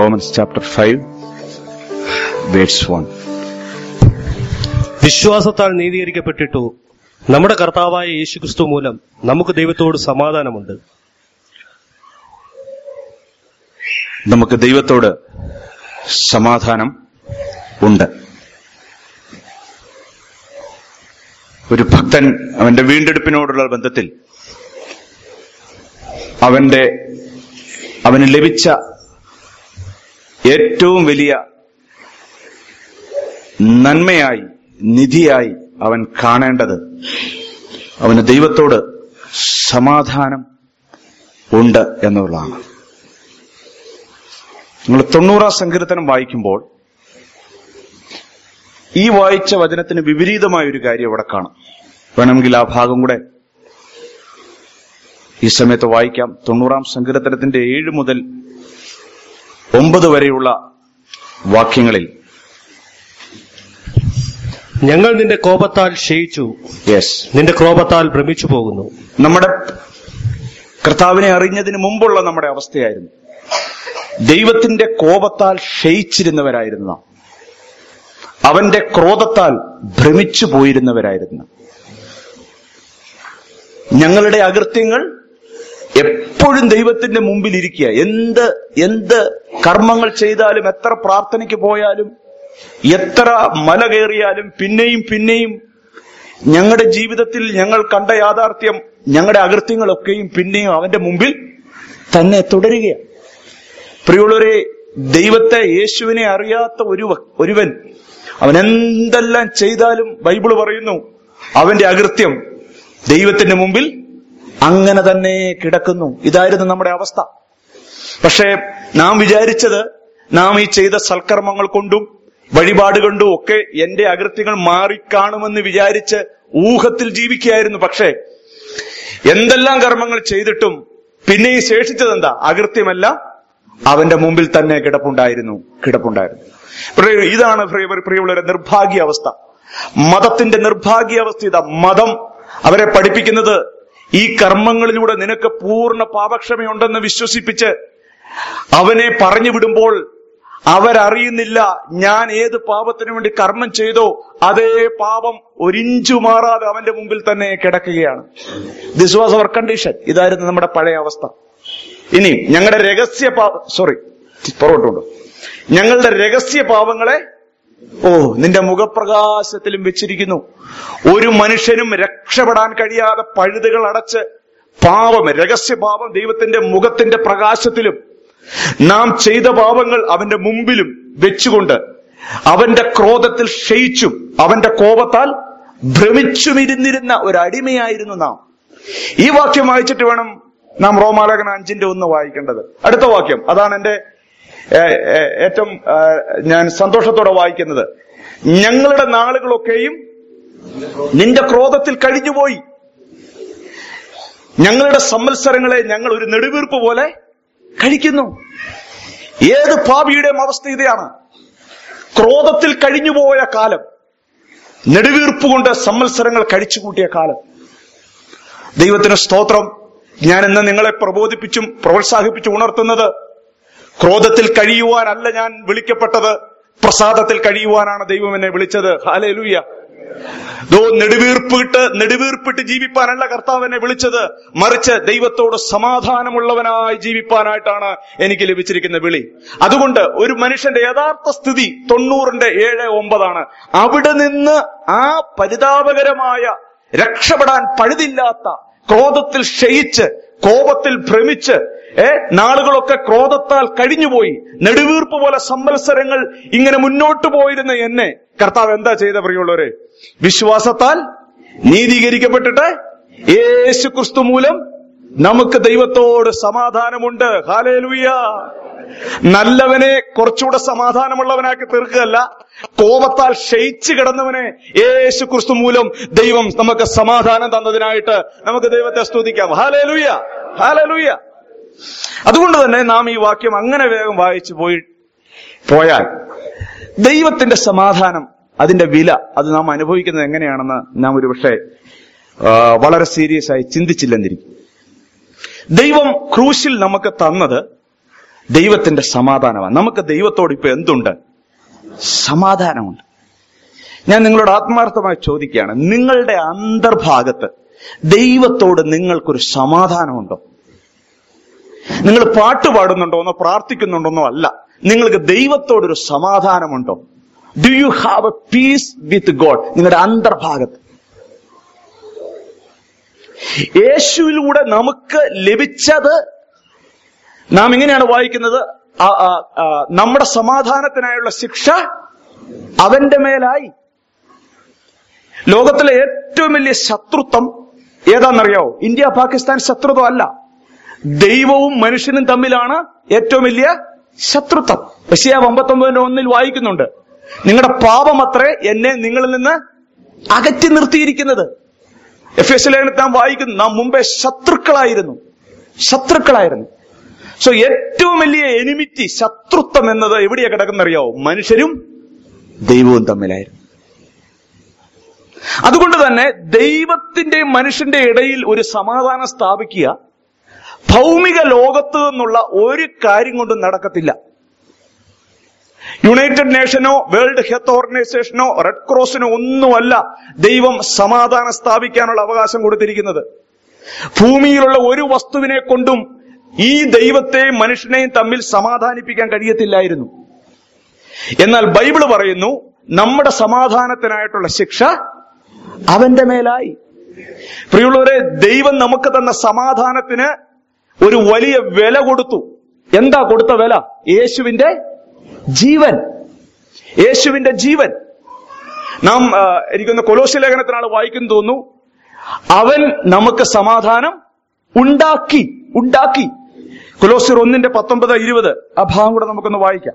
Romans chapter 5, verse 1. വിശ്വാസത്താൽ നീതീകരിക്കപ്പെട്ടിട്ടു നമ്മുടെ കർത്താവായ യേശുക്രിസ്തു മൂലം നമുക്ക് ദൈവത്തോട് സമാധാനമുണ്ട് നമുക്ക് ദൈവത്തോട് സമാധാനം ഉണ്ട് ഒരു ഭക്തൻ അവന്റെ വീണ്ടെടുപ്പിനോടുള്ള ബന്ധത്തിൽ അവന്റെ അവന് ലഭിച്ച ഏറ്റവും വലിയ നന്മയായി നിധിയായി അവൻ കാണേണ്ടത് അവന് ദൈവത്തോട് സമാധാനം ഉണ്ട് എന്നുള്ളതാണ് നിങ്ങൾ തൊണ്ണൂറാം സങ്കീർത്തനം വായിക്കുമ്പോൾ ഈ വായിച്ച വചനത്തിന് വിപരീതമായ ഒരു കാര്യം അവിടെ കാണാം വേണമെങ്കിൽ ആ ഭാഗം കൂടെ ഈ സമയത്ത് വായിക്കാം തൊണ്ണൂറാം സങ്കീർത്തനത്തിന്റെ ഏഴ് മുതൽ ഒമ്പത് വരെയുള്ള വാക്യങ്ങളിൽ ഞങ്ങൾ നിന്റെ കോപത്താൽ ക്ഷയിച്ചു യെസ് നിന്റെ ക്രോപത്താൽ ഭ്രമിച്ചു പോകുന്നു നമ്മുടെ കർത്താവിനെ അറിഞ്ഞതിന് മുമ്പുള്ള നമ്മുടെ അവസ്ഥയായിരുന്നു ദൈവത്തിന്റെ കോപത്താൽ ക്ഷയിച്ചിരുന്നവരായിരുന്നു നാം അവന്റെ ക്രോധത്താൽ ഭ്രമിച്ചു പോയിരുന്നവരായിരുന്നു ഞങ്ങളുടെ അകൃത്യങ്ങൾ എപ്പോഴും ദൈവത്തിന്റെ മുമ്പിൽ ഇരിക്കുക എന്ത് എന്ത് കർമ്മങ്ങൾ ചെയ്താലും എത്ര പ്രാർത്ഥനയ്ക്ക് പോയാലും എത്ര മല കയറിയാലും പിന്നെയും പിന്നെയും ഞങ്ങളുടെ ജീവിതത്തിൽ ഞങ്ങൾ കണ്ട യാഥാർത്ഥ്യം ഞങ്ങളുടെ അകൃത്യങ്ങളൊക്കെയും പിന്നെയും അവന്റെ മുമ്പിൽ തന്നെ തുടരുകയാണ് പ്രിയുള്ളവരെ ദൈവത്തെ യേശുവിനെ അറിയാത്ത ഒരു ഒരുവൻ അവൻ എന്തെല്ലാം ചെയ്താലും ബൈബിള് പറയുന്നു അവന്റെ അകൃത്യം ദൈവത്തിന്റെ മുമ്പിൽ അങ്ങനെ തന്നെ കിടക്കുന്നു ഇതായിരുന്നു നമ്മുടെ അവസ്ഥ പക്ഷേ നാം വിചാരിച്ചത് നാം ഈ ചെയ്ത സൽക്കർമ്മങ്ങൾ കൊണ്ടും വഴിപാട് കൊണ്ടും ഒക്കെ എന്റെ അകൃത്യങ്ങൾ മാറിക്കാണുമെന്ന് വിചാരിച്ച് ഊഹത്തിൽ ജീവിക്കുകയായിരുന്നു പക്ഷേ എന്തെല്ലാം കർമ്മങ്ങൾ ചെയ്തിട്ടും പിന്നെ ഈ ശേഷിച്ചത് എന്താ അകൃത്യമല്ല അവന്റെ മുമ്പിൽ തന്നെ കിടപ്പുണ്ടായിരുന്നു കിടപ്പുണ്ടായിരുന്നു പ്രിയ- ഇതാണ് പ്രിയ- പ്രിയമുള്ളവരെ നിർഭാഗ്യ അവസ്ഥ മതത്തിന്റെ നിർഭാഗ്യ അവസ്ഥ ഇതാ മതം അവരെ പഠിപ്പിക്കുന്നത് ഈ കർമ്മങ്ങളിലൂടെ നിനക്ക് പൂർണ്ണ പാപക്ഷമയുണ്ടെന്ന് വിശ്വസിപ്പിച്ച് അവനെ പറഞ്ഞു വിടുമ്പോൾ അവരറിയുന്നില്ല ഞാൻ ഏത് പാപത്തിനു വേണ്ടി കർമ്മം ചെയ്തോ അതേ പാപം ഒരിഞ്ചു മാറാതെ അവന്റെ മുമ്പിൽ തന്നെ കിടക്കുകയാണ് ദിസ് വാസ് അവർ കണ്ടീഷൻ ഇതായിരുന്നു നമ്മുടെ പഴയ അവസ്ഥ ഇനി ഞങ്ങളുടെ രഹസ്യ പാ സോറി പുറകോട്ടുണ്ട് ഞങ്ങളുടെ രഹസ്യ പാപങ്ങളെ ഓ നിന്റെ മുഖപ്രകാശത്തിലും വെച്ചിരിക്കുന്നു ഒരു മനുഷ്യനും രക്ഷപ്പെടാൻ കഴിയാതെ പഴുതുകൾ അടച്ച് പാപം രഹസ്യ പാപം ദൈവത്തിന്റെ മുഖത്തിന്റെ പ്രകാശത്തിലും നാം ചെയ്ത പാപങ്ങൾ അവന്റെ മുമ്പിലും വെച്ചുകൊണ്ട് അവന്റെ ക്രോധത്തിൽ ക്ഷയിച്ചും അവന്റെ കോപത്താൽ ഭ്രമിച്ചുമിരുന്നിരുന്ന ഒരു അടിമയായിരുന്നു നാം ഈ വാക്യം വായിച്ചിട്ട് വേണം നാം റോമാലേഖന അഞ്ചിന്റെ ഒന്ന് വായിക്കേണ്ടത് അടുത്ത വാക്യം അതാണ് എന്റെ ഏ- ഏ- ഏറ്റവും ആ, ഞാൻ സന്തോഷത്തോടെ വായിക്കുന്നത് ഞങ്ങളുടെ നാളുകളൊക്കെയും നിന്റെ ക്രോധത്തിൽ കഴിഞ്ഞുപോയി ഞങ്ങളുടെ സംവത്സരങ്ങളെ ഞങ്ങൾ ഒരു നെടുവീർപ്പ് പോലെ കഴിക്കുന്നു ഏത് പാപിയുടെയും അവസ്ഥ ഇതാണ് ക്രോധത്തിൽ കഴിഞ്ഞുപോയ കാലം നെടുവീർപ്പ് കൊണ്ട് സംവത്സരങ്ങൾ കഴിച്ചുകൂട്ടിയ കാലം ദൈവത്തിന് സ്തോത്രം ഞാൻ ഇന്ന് നിങ്ങളെ പ്രബോധിപ്പിച്ചും പ്രോത്സാഹിപ്പിച്ചും ഉണർത്തുന്നത് ക്രോധത്തിൽ കഴിയുവാനല്ല ഞാൻ വിളിക്കപ്പെട്ടത് പ്രസാദത്തിൽ കഴിയുവാനാണ് ദൈവം എന്നെ വിളിച്ചത് ഹാലേലൂയ ദോ നെടുവീർപ്പിട്ട് നെടുവീർപ്പിട്ട് ജീവിപ്പാനല്ല കർത്താവ് എന്നെ വിളിച്ചത് മറിച്ച് ദൈവത്തോട് സമാധാനമുള്ളവനായി ജീവിപ്പാനായിട്ടാണ് എനിക്ക് ലഭിച്ചിരിക്കുന്ന വിളി അതുകൊണ്ട് ഒരു മനുഷ്യന്റെ യഥാർത്ഥ സ്ഥിതി തൊണ്ണൂറിന്റെ ഏഴ് ഒമ്പതാണ് അവിടെ നിന്ന് ആ പരിതാപകരമായ രക്ഷപ്പെടാൻ പഴുതില്ലാത്ത ക്രോധത്തിൽ ക്ഷയിച്ച് കോപത്തിൽ ഭ്രമിച്ച് ഏ നാളുകളൊക്കെ ക്രോധത്താൽ കഴിഞ്ഞുപോയി നെടുവീർപ്പ് പോലെ സംവത്സരങ്ങൾ ഇങ്ങനെ മുന്നോട്ട് പോയിരുന്ന എന്നെ കർത്താവ് എന്താ ചെയ്ത പ്രിയുള്ളവരെ വിശ്വാസത്താൽ നീതീകരിക്കപ്പെട്ടിട്ട് യേശു ക്രിസ്തു മൂലം നമുക്ക് ദൈവത്തോട് സമാധാനമുണ്ട് ഹാലേലുയ്യ നല്ലവനെ കുറച്ചുകൂടെ സമാധാനമുള്ളവനാക്കി തീർക്കുകയല്ല കോപത്താൽ ക്ഷയിച്ചു കിടന്നവനെ യേശു ക്രിസ്തു മൂലം ദൈവം നമുക്ക് സമാധാനം തന്നതിനായിട്ട് നമുക്ക് ദൈവത്തെ സ്തുതിക്കാം ഹാലേലുയ്യ ഹാലേലുയ്യ അതുകൊണ്ട് തന്നെ നാം ഈ വാക്യം അങ്ങനെ വേഗം വായിച്ചു പോയി പോയാൽ ദൈവത്തിന്റെ സമാധാനം അതിന്റെ വില അത് നാം അനുഭവിക്കുന്നത് എങ്ങനെയാണെന്ന് നാം ഒരുപക്ഷെ ആ, വളരെ സീരിയസ് ആയി ചിന്തിച്ചില്ലെന്നിരിക്കും ദൈവം ക്രൂശിൽ നമുക്ക് തന്നത് ദൈവത്തിന്റെ സമാധാനമാണ് നമുക്ക് ദൈവത്തോട് ഇപ്പൊ എന്തുണ്ട് സമാധാനമുണ്ട് ഞാൻ നിങ്ങളോട് ആത്മാർത്ഥമായി ചോദിക്കുകയാണ് നിങ്ങളുടെ അന്തർഭാഗത്ത് ദൈവത്തോട് നിങ്ങൾക്കൊരു സമാധാനമുണ്ടോ നിങ്ങൾ പാട്ട് പാടുന്നുണ്ടോ എന്നോ പ്രാർത്ഥിക്കുന്നുണ്ടോന്നോ അല്ല നിങ്ങൾക്ക് ദൈവത്തോടൊരു സമാധാനമുണ്ടോ do you have a peace with God നിങ്ങളുടെ അന്തർഭാഗത്ത് യേശുവിലൂടെ നമുക്ക് ലഭിച്ചത് നാം ഇങ്ങനെയാണ് വായിക്കുന്നത് ആ- ആ- ആ, നമ്മുടെ സമാധാനത്തിനായുള്ള ശിക്ഷ അവന്റെ മേലായി ലോകത്തിലെ ഏറ്റവും വലിയ ശത്രുത്വം ഏതാണെന്നറിയാവോ ഇന്ത്യ പാകിസ്ഥാൻ ശത്രുത്വം അല്ല ദൈവവും മനുഷ്യനും തമ്മിലാണ് ഏറ്റവും വലിയ ശത്രുത്വം റഷ്യ അമ്പത്തൊമ്പതിന്റെ ഒന്നിൽ വായിക്കുന്നുണ്ട് നിങ്ങളുടെ പാപമത്രേ എന്നെ നിങ്ങളിൽ നിന്ന് അകറ്റി നിർത്തിയിരിക്കുന്നത് എഫ് എസ് ലേഖനത്തിൽ നാം വായിക്കുന്നു നാം മുമ്പേ ശത്രുക്കളായിരുന്നു ശത്രുക്കളായിരുന്നു സോ ഏറ്റവും വലിയ എനിമിറ്റി ശത്രുത്വം എന്നത് എവിടെയാ കിടക്കുന്നറിയാവോ മനുഷ്യരും ദൈവവും തമ്മിലായിരുന്നു അതുകൊണ്ട് തന്നെ ദൈവത്തിന്റെയും മനുഷ്യന്റെ ഇടയിൽ ഒരു സമാധാനം സ്ഥാപിക്കുക ഭൗമിക ലോകത്ത് നിന്നുള്ള ഒരു കാര്യം കൊണ്ടും നടക്കത്തില്ല യുണൈറ്റഡ് നേഷനോ വേൾഡ് ഹെൽത്ത് ഓർഗനൈസേഷനോ റെഡ് ക്രോസിനോ ഒന്നുമല്ല ദൈവം സമാധാനം സ്ഥാപിക്കാനുള്ള അവകാശം കൊടുത്തിരിക്കുന്നത് ഭൂമിയിലുള്ള ഒരു വസ്തുവിനെ കൊണ്ടും ഈ ദൈവത്തെയും മനുഷ്യനെയും തമ്മിൽ സമാധാനിപ്പിക്കാൻ കഴിയത്തില്ലായിരുന്നു എന്നാൽ ബൈബിള് പറയുന്നു നമ്മുടെ സമാധാനത്തിനായിട്ടുള്ള ശിക്ഷ അവന്റെ മേലായി പ്രിയമുള്ളവരെ ദൈവം നമുക്ക് തന്ന സമാധാനത്തിന് ഒരു വലിയ വില കൊടുത്തു എന്താ കൊടുത്ത വില യേശുവിന്റെ ജീവൻ യേശുവിന്റെ ജീവൻ നാം ആ, എനിക്കൊന്ന് കൊലോസ്യ ലേഖനത്തിനാണ് വായിക്കുന്നു തോന്നുന്നു അവൻ നമുക്ക് സമാധാനം ഉണ്ടാക്കി ഉണ്ടാക്കി കൊലോസ്യർ ഒന്നിന്റെ പത്തൊമ്പത് ഇരുപത് ആ ഭാഗം കൂടെ നമുക്കൊന്ന് വായിക്കാം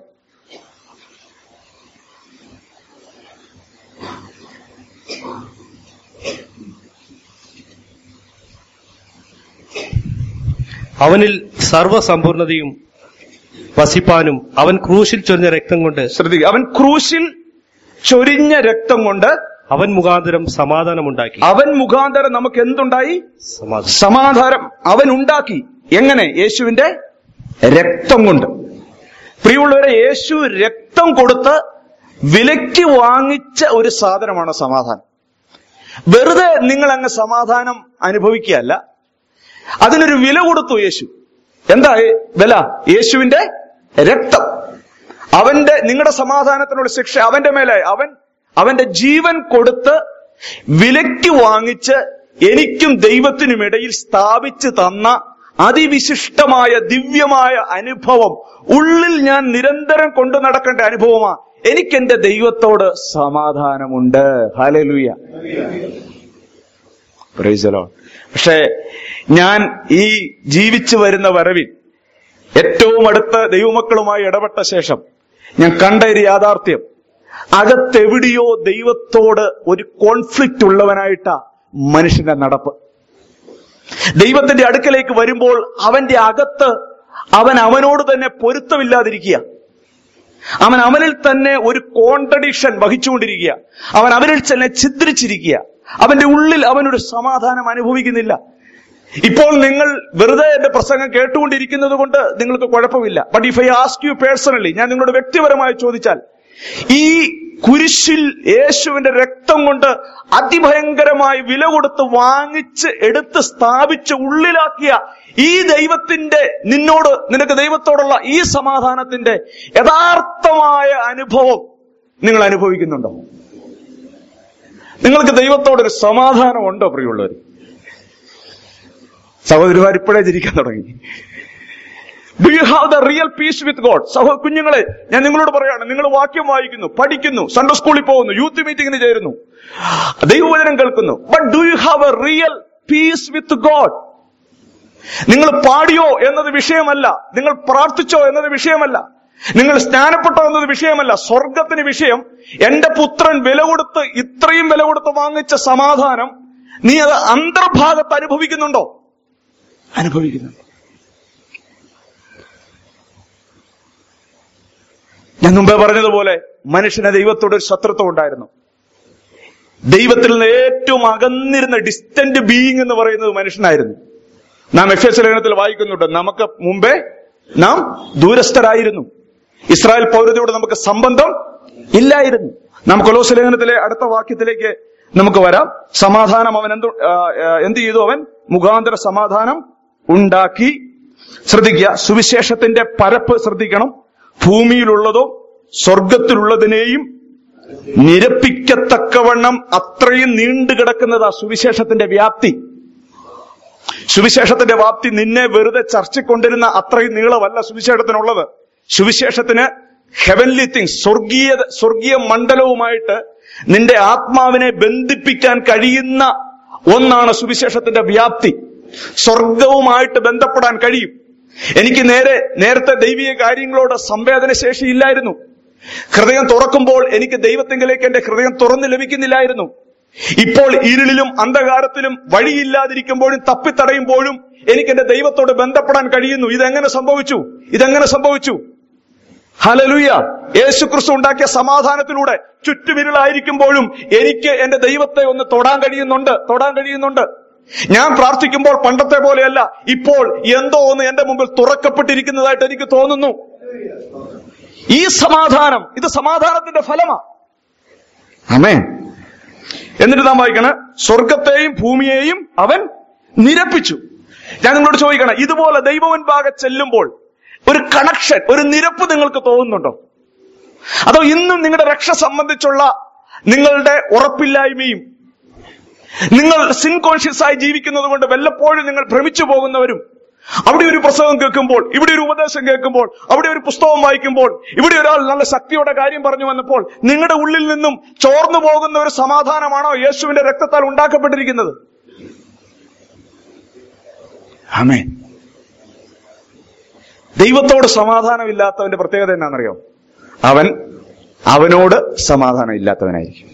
അവനിൽ സർവസമ്പൂർണതയും വസിപ്പാനും അവൻ ക്രൂശിൽ ചൊരിഞ്ഞ രക്തം കൊണ്ട് ശ്രദ്ധിക്കുക അവൻ ക്രൂശിൽ ചൊരിഞ്ഞ രക്തം കൊണ്ട് അവൻ മുഖാന്തരം സമാധാനമുണ്ടാക്കി അവൻ മുഖാന്തരം നമുക്ക് എന്തുണ്ടായി സമാധാനം സമാധാനം അവൻ ഉണ്ടാക്കി എങ്ങനെ യേശുവിന്റെ രക്തം കൊണ്ട് പ്രിയമുള്ളവരെ യേശു രക്തം കൊടുത്ത് വിലയ്ക്ക് വാങ്ങിച്ച ഒരു സാധനമാണ് സമാധാനം വെറുതെ നിങ്ങൾ അങ്ങ് സമാധാനം അനുഭവിക്കുകയല്ല അതിനൊരു വില കൊടുത്തു യേശു എന്താ ഏ- വില യേശുവിന്റെ രക്തം അവന്റെ നിങ്ങളുടെ സമാധാനത്തിനുള്ള ശിക്ഷ അവന്റെ മേലെ അവൻ അവന്റെ ജീവൻ കൊടുത്ത് വിലയ്ക്ക് വാങ്ങിച്ച് എനിക്കും ദൈവത്തിനും ഇടയിൽ സ്ഥാപിച്ചു തന്ന അതിവിശിഷ്ടമായ ദിവ്യമായ അനുഭവം ഉള്ളിൽ ഞാൻ നിരന്തരം കൊണ്ടു നടക്കേണ്ട അനുഭവമാ എനിക്ക് എന്റെ ദൈവത്തോട് സമാധാനമുണ്ട് ഹാലലുയ പ്രൈസലോ പക്ഷേ ഞാൻ ഈ ജീവിച്ചു വരുന്ന വരവിൽ ഏറ്റവും അടുത്ത ദൈവമക്കളുമായി ഇടപെട്ട ശേഷം ഞാൻ കണ്ട ഒരു യാഥാർത്ഥ്യം അകത്തെവിടെയോ ദൈവത്തോട് ഒരു കോൺഫ്ലിക്റ്റ് ഉള്ളവനായിട്ടാ മനുഷ്യന്റെ നടപ്പ് ദൈവത്തിന്റെ അടുക്കലേക്ക് വരുമ്പോൾ അവന്റെ അകത്ത് അവൻ അവനോട് തന്നെ പൊരുത്തമില്ലാതിരിക്കുക അവൻ അവനിൽ തന്നെ ഒരു കോൺട്രഡിക്ഷൻ വഹിച്ചുകൊണ്ടിരിക്കുക അവൻ അവനിൽ തന്നെ ഛിദ്രിച്ചിരിക്കുക അവന്റെ ഉള്ളിൽ അവനൊരു സമാധാനം അനുഭവിക്കുന്നില്ല ഇപ്പോൾ നിങ്ങൾ വെറുതെ എന്റെ പ്രസംഗം കേട്ടുകൊണ്ടിരിക്കുന്നത് കൊണ്ട് നിങ്ങൾക്ക് കുഴപ്പമില്ല but if I ask you personally ഞാൻ നിങ്ങളോട് വ്യക്തിപരമായി ചോദിച്ചാൽ ഈ കുരിശിൽ യേശുവിന്റെ രക്തം കൊണ്ട് അതിഭയങ്കരമായി വില കൊടുത്ത് വാങ്ങിച്ച് എടുത്ത് സ്ഥാപിച്ച് ഉള്ളിലാക്കിയ ഈ ദൈവത്തിന്റെ നിന്നോട് നിനക്ക് ദൈവത്തോടുള്ള ഈ സമാധാനത്തിന്റെ യഥാർത്ഥമായ അനുഭവം നിങ്ങൾ അനുഭവിക്കുന്നുണ്ടോ നിങ്ങൾക്ക് ദൈവത്തോടൊരു സമാധാനം ഉണ്ടോ പ്രിയമുള്ളവർ സഹോദരിമാർ ഇപ്പോഴേ ചിരിക്കാൻ തുടങ്ങി do you have the real peace with God സഹോ കുഞ്ഞുങ്ങളെ ഞാൻ നിങ്ങളോട് പറയാണ് നിങ്ങൾ വാക്യം വായിക്കുന്നു പഠിക്കുന്നു സൺഡേ സ്കൂളിൽ പോകുന്നു യൂത്ത് മീറ്റിംഗിന് ചേരുന്നു ദൈവവചനം കേൾക്കുന്നു but do you have a real peace with God നിങ്ങൾ പാടിയോ എന്നത് വിഷയമല്ല നിങ്ങൾ പ്രാർത്ഥിച്ചോ എന്നത് വിഷയമല്ല നിങ്ങൾ സ്നാനപ്പെട്ടോ എന്നത് വിഷയമല്ല സ്വർഗത്തിന് വിഷയം എന്റെ പുത്രൻ വില കൊടുത്ത് ഇത്രയും വില കൊടുത്ത് വാങ്ങിച്ച സമാധാനം നീ അത് അന്തർഭാഗത്ത് അനുഭവിക്കുന്നുണ്ടോ അനുഭവിക്കുന്നുണ്ട് ഞാൻ മുമ്പേ പറഞ്ഞതുപോലെ മനുഷ്യന് ദൈവത്തോട് ഒരു ശത്രുത്വം ഉണ്ടായിരുന്നു ദൈവത്തിൽ നിന്ന് ഏറ്റവും അകന്നിരുന്ന ഡിസ്റ്റന്റ് ബീയിങ് എന്ന് പറയുന്നത് മനുഷ്യനായിരുന്നു നാം എഫ് എസ് ലേഖനത്തിൽ വായിക്കുന്നുണ്ട് നമുക്ക് മുമ്പേ നാം ദൂരസ്ഥരായിരുന്നു ഇസ്രായേൽ പൗരതയോട് നമുക്ക് സംബന്ധം ഇല്ലായിരുന്നു നാം കൊലോസ് ലേഖനത്തിലെ അടുത്ത വാക്യത്തിലേക്ക് നമുക്ക് വരാം സമാധാനം അവൻ എന്ത് ആ, ആ, എന്ത് ചെയ്തു അവൻ മുഖാന്തര സമാധാനം ഉണ്ടാക്കി ശ്രദ്ധിക്കുക സുവിശേഷത്തിന്റെ പരപ്പ് ശ്രദ്ധിക്കണം ഭൂമിയിലുള്ളതോ സ്വർഗത്തിലുള്ളതിനെയും നിരപ്പിക്കത്തക്കവണ്ണം അത്രയും നീണ്ടു കിടക്കുന്നതാ സുവിശേഷത്തിന്റെ വ്യാപ്തി സുവിശേഷത്തിന്റെ വ്യാപ്തി നിന്നെ വെറുതെ ചർച്ചക്കൊണ്ടിരുന്ന അത്രയും നീളമല്ല സുവിശേഷത്തിനുള്ളത് സുവിശേഷത്തിന് ഹെവൻലി തിങ്സ് സ്വർഗീയ സ്വർഗീയ മണ്ഡലവുമായിട്ട് നിന്റെ ആത്മാവിനെ ബന്ധിപ്പിക്കാൻ കഴിയുന്ന ഒന്നാണ് സുവിശേഷത്തിന്റെ വ്യാപ്തി സ്വർഗവുമായിട്ട് ബന്ധപ്പെടാൻ കഴിയും എനിക്ക് നേരെ നേരത്തെ ദൈവിക കാര്യങ്ങളോട് സംവേദന ശേഷിയില്ലായിരുന്നു ഹൃദയം തുറക്കുമ്പോൾ എനിക്ക് ദൈവത്തെങ്കിലേക്ക് എന്റെ ഹൃദയം തുറന്നു ലഭിക്കുന്നില്ലായിരുന്നു ഇപ്പോൾ ഇരുളിലും അന്ധകാരത്തിലും വഴിയില്ലാതിരിക്കുമ്പോഴും തപ്പിത്തടയുമ്പോഴും എനിക്ക് എന്റെ ദൈവത്തോട് ബന്ധപ്പെടാൻ കഴിയുന്നു ഇതെങ്ങനെ സംഭവിച്ചു ഇതെങ്ങനെ സംഭവിച്ചു ഹലലുയ യേശു ക്രിസ്തു ഉണ്ടാക്കിയ സമാധാനത്തിലൂടെ ചുറ്റുവിരലായിരിക്കുമ്പോഴും എനിക്ക് എന്റെ ദൈവത്തെ ഒന്ന് തൊടാൻ കഴിയുന്നുണ്ട് തൊടാൻ കഴിയുന്നുണ്ട് ഞാൻ പ്രാർത്ഥിക്കുമ്പോൾ പണ്ടത്തെ പോലെയല്ല ഇപ്പോൾ എന്തോ ഒന്ന് എന്റെ മുമ്പിൽ തുറക്കപ്പെട്ടിരിക്കുന്നതായിട്ട് എനിക്ക് തോന്നുന്നു ഈ സമാധാനം ഇത് സമാധാനത്തിന്റെ ഫലമാ അമേ എന്നിട്ട് നാം വായിക്കണ സ്വർഗത്തെയും ഭൂമിയെയും അവൻ നിരപ്പിച്ചു ഞാൻ നിങ്ങളോട് ചോദിക്കണം ഇതുപോലെ ദൈവവൻപാകെ ചെല്ലുമ്പോൾ ഒരു കണക്ഷൻ ഒരു നിരപ്പ് നിങ്ങൾക്ക് തോന്നുന്നുണ്ടോ അതോ ഇന്നും നിങ്ങളുടെ രക്ഷ സംബന്ധിച്ചുള്ള നിങ്ങളുടെ ഉറപ്പില്ലായ്മയും നിങ്ങൾ സിൻ കോൺഷ്യസ് ആയി ജീവിക്കുന്നത് കൊണ്ട് വല്ലപ്പോഴും നിങ്ങൾ ഭ്രമിച്ചു പോകുന്നവരും അവിടെ ഒരു പ്രസംഗം കേൾക്കുമ്പോൾ ഇവിടെ ഒരു ഉപദേശം കേൾക്കുമ്പോൾ അവിടെ ഒരു പുസ്തകം വായിക്കുമ്പോൾ ഇവിടെ ഒരാൾ നല്ല ശക്തിയോടെ കാര്യം പറഞ്ഞു വന്നപ്പോൾ നിങ്ങളുടെ ഉള്ളിൽ നിന്നും ചോർന്നു പോകുന്ന ഒരു സമാധാനമാണോ യേശുവിന്റെ രക്തത്താൽ ഉണ്ടാക്കപ്പെട്ടിരിക്കുന്നത് ആമേ ദൈവത്തോട് സമാധാനമില്ലാത്തവന്റെ പ്രത്യേകത എന്നാണെന്നറിയോ അവൻ അവനോട് സമാധാനം ഇല്ലാത്തവനായിരിക്കും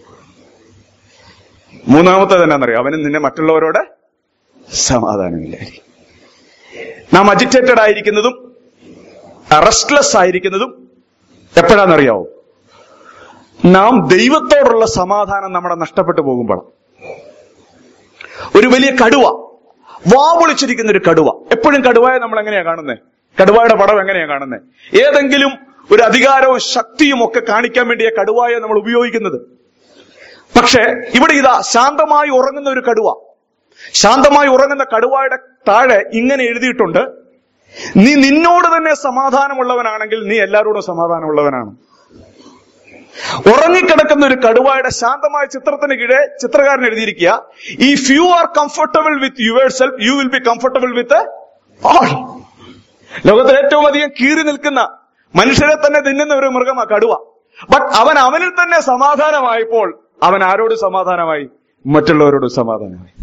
മൂന്നാമത്തേത് എന്നാണെന്നറിയോ അവന് നിന്നെ മറ്റുള്ളവരോട് സമാധാനമില്ലായിരിക്കും നാം അജിറ്റേറ്റഡ് ആയിരിക്കുന്നതും റെസ്റ്റ്ലെസ് ആയിരിക്കുന്നതും എപ്പോഴാണെന്നറിയാവോ നാം ദൈവത്തോടുള്ള സമാധാനം നമ്മുടെ നഷ്ടപ്പെട്ടു പോകുമ്പോഴാണ് ഒരു വലിയ കടുവ വാവൊളിച്ചിരിക്കുന്ന ഒരു കടുവ എപ്പോഴും കടുവയെ നമ്മൾ എങ്ങനെയാ കാണുന്നത് കടുവയുടെ പടം എങ്ങനെയാ കാണുന്നത് ഏതെങ്കിലും ഒരു അധികാരവും ശക്തിയും ഒക്കെ കാണിക്കാൻ വേണ്ടിയ കടുവയെ നമ്മൾ ഉപയോഗിക്കുന്നത് പക്ഷേ ഇവിടെ ഇതാ ശാന്തമായി ഉറങ്ങുന്ന ഒരു കടുവ ശാന്തമായി ഉറങ്ങുന്ന കടുവായുടെ താഴെ ഇങ്ങനെ എഴുതിയിട്ടുണ്ട് നീ നിന്നോട് തന്നെ സമാധാനമുള്ളവനാണെങ്കിൽ നീ എല്ലാവരോടും സമാധാനമുള്ളവനാണ് ഉറങ്ങിക്കിടക്കുന്ന ഒരു കടുവായുടെ ശാന്തമായ ചിത്രത്തിന് കീഴെ ചിത്രകാരൻ എഴുതിയിരിക്കുക if you are comfortable with yourself you will be comfortable with all ലോകത്തിൽ ഏറ്റവും അധികം കീറി നിൽക്കുന്ന മനുഷ്യരെ തന്നെ തിന്നുന്ന ഒരു മൃഗമാ കടുവ ബട്ട് അവൻ അവനിൽ തന്നെ സമാധാനമായപ്പോൾ അവൻ ആരോട് സമാധാനമായി മറ്റുള്ളവരോട് സമാധാനമായി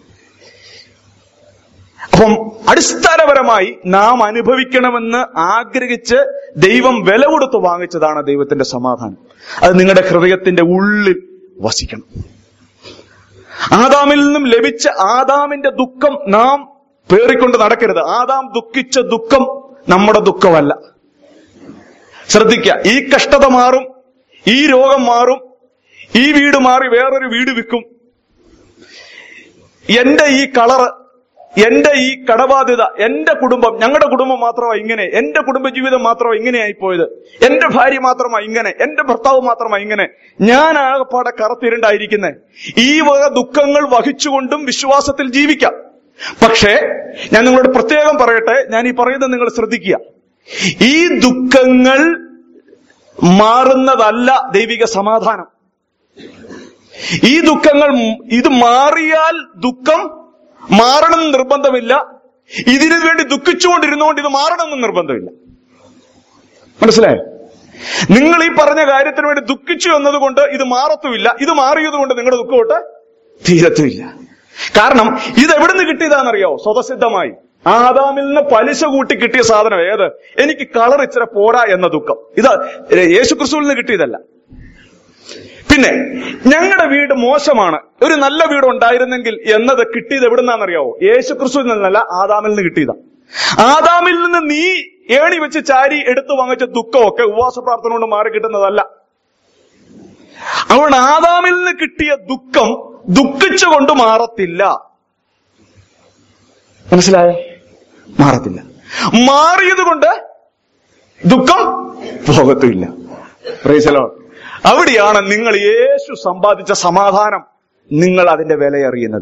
അപ്പം അടിസ്ഥാനപരമായി നാം അനുഭവിക്കണമെന്ന് ആഗ്രഹിച്ച് ദൈവം വില കൊടുത്ത് വാങ്ങിച്ചതാണ് ദൈവത്തിന്റെ സമാധാനം അത് നിങ്ങളുടെ ഹൃദയത്തിന്റെ ഉള്ളിൽ വസിക്കണം ആദാമിൽ നിന്നും ലഭിച്ച ആദാമിന്റെ ദുഃഖം നാം പേറിക്കൊണ്ട് നടക്കരുത് ആദാം ദുഃഖിച്ച ദുഃഖം നമ്മുടെ ദുഃഖമല്ല ശ്രദ്ധിക്കുക ഈ കഷ്ടത മാറും ഈ രോഗം മാറും ഈ വീട് മാറി വേറൊരു വീട് വിൽക്കും എന്റെ ഈ കളറ് എന്റെ ഈ കടബാധ്യത എന്റെ കുടുംബം ഞങ്ങളുടെ കുടുംബം മാത്രമാ ഇങ്ങനെ എന്റെ കുടുംബജീവിതം മാത്രമാ ഇങ്ങനെയായി പോയത് എന്റെ ഭാര്യ മാത്രമാ ഇങ്ങനെ എന്റെ ഭർത്താവ് മാത്രമാ ഇങ്ങനെ ഞാൻ ആകപ്പാടെ കറുത്തിരുണ്ടായിരിക്കുന്നത് ഈ വക ദുഃഖങ്ങൾ വഹിച്ചുകൊണ്ടും വിശ്വാസത്തിൽ ജീവിക്കാം പക്ഷേ ഞാൻ നിങ്ങളോട് പ്രത്യേകം പറയട്ടെ ഞാൻ ഈ പറയുന്നത് നിങ്ങൾ ശ്രദ്ധിക്കുക ഈ ദുഃഖങ്ങൾ മാറുന്നതല്ല ദൈവിക സമാധാനം ഈ ദുഃഖങ്ങൾ മ്- ഇത് മാറിയാൽ ദുഃഖം മാറണമെന്ന് നിർബന്ധമില്ല ഇതിനു വേണ്ടി ദുഃഖിച്ചുകൊണ്ടിരുന്നുകൊണ്ട് ഇത് മാറണമെന്ന് നിർബന്ധമില്ല മനസ്സിലായോ നിങ്ങൾ ഈ പറഞ്ഞ കാര്യത്തിന് വേണ്ടി ദുഃഖിച്ചു എന്നതുകൊണ്ട് ഇത് മാറത്തുമില്ല ഇത് മാറിയത് കൊണ്ട് നിങ്ങളുടെ ദുഃഖമോട്ട് തീരത്തുമില്ല കാരണം ഇത് എവിടുന്ന് കിട്ടിയതാണെന്നറിയോ സ്വതസിദ്ധമായി ആദാമിൽ നിന്ന് പലിശ കൂട്ടി കിട്ടിയ സാധനം ഏത് എനിക്ക് കളർ ഇച്ചിരി പോരാ എന്ന ദുഃഖം ഇത് യേശു ക്രിസ്തുവിൽ നിന്ന് കിട്ടിയതല്ല പിന്നെ ഞങ്ങളുടെ വീട് മോശമാണ് ഒരു നല്ല വീട് ഉണ്ടായിരുന്നെങ്കിൽ എന്നത് കിട്ടിയത് എവിടുന്നാണെന്നറിയാവോ യേശു ക്രിസ്തുവിൽ നിന്നല്ല ആദാമിൽ നിന്ന് കിട്ടിയതാ ആദാമിൽ നിന്ന് നീ ഏണി വെച്ച് ചാരി എടുത്തു വാങ്ങിച്ച ദുഃഖമൊക്കെ ഉപവാസ പ്രാർത്ഥന കൊണ്ട് മാറി കിട്ടുന്നതല്ല അതുകൊണ്ട് ആദാമിൽ നിന്ന് കിട്ടിയ ദുഃഖം ദുഃഖിച്ചുകൊണ്ട് മാറത്തില്ല മനസ്സിലായോ മാറത്തില്ല മാറിയത് കൊണ്ട് ദുഃഖം പോകത്തുമില്ല പ്രൈസലോ അവിടെയാണ് നിങ്ങൾ യേശു സമ്പാദിച്ച സമാധാനം നിങ്ങൾ അതിന്റെ വില അറിയുന്നത്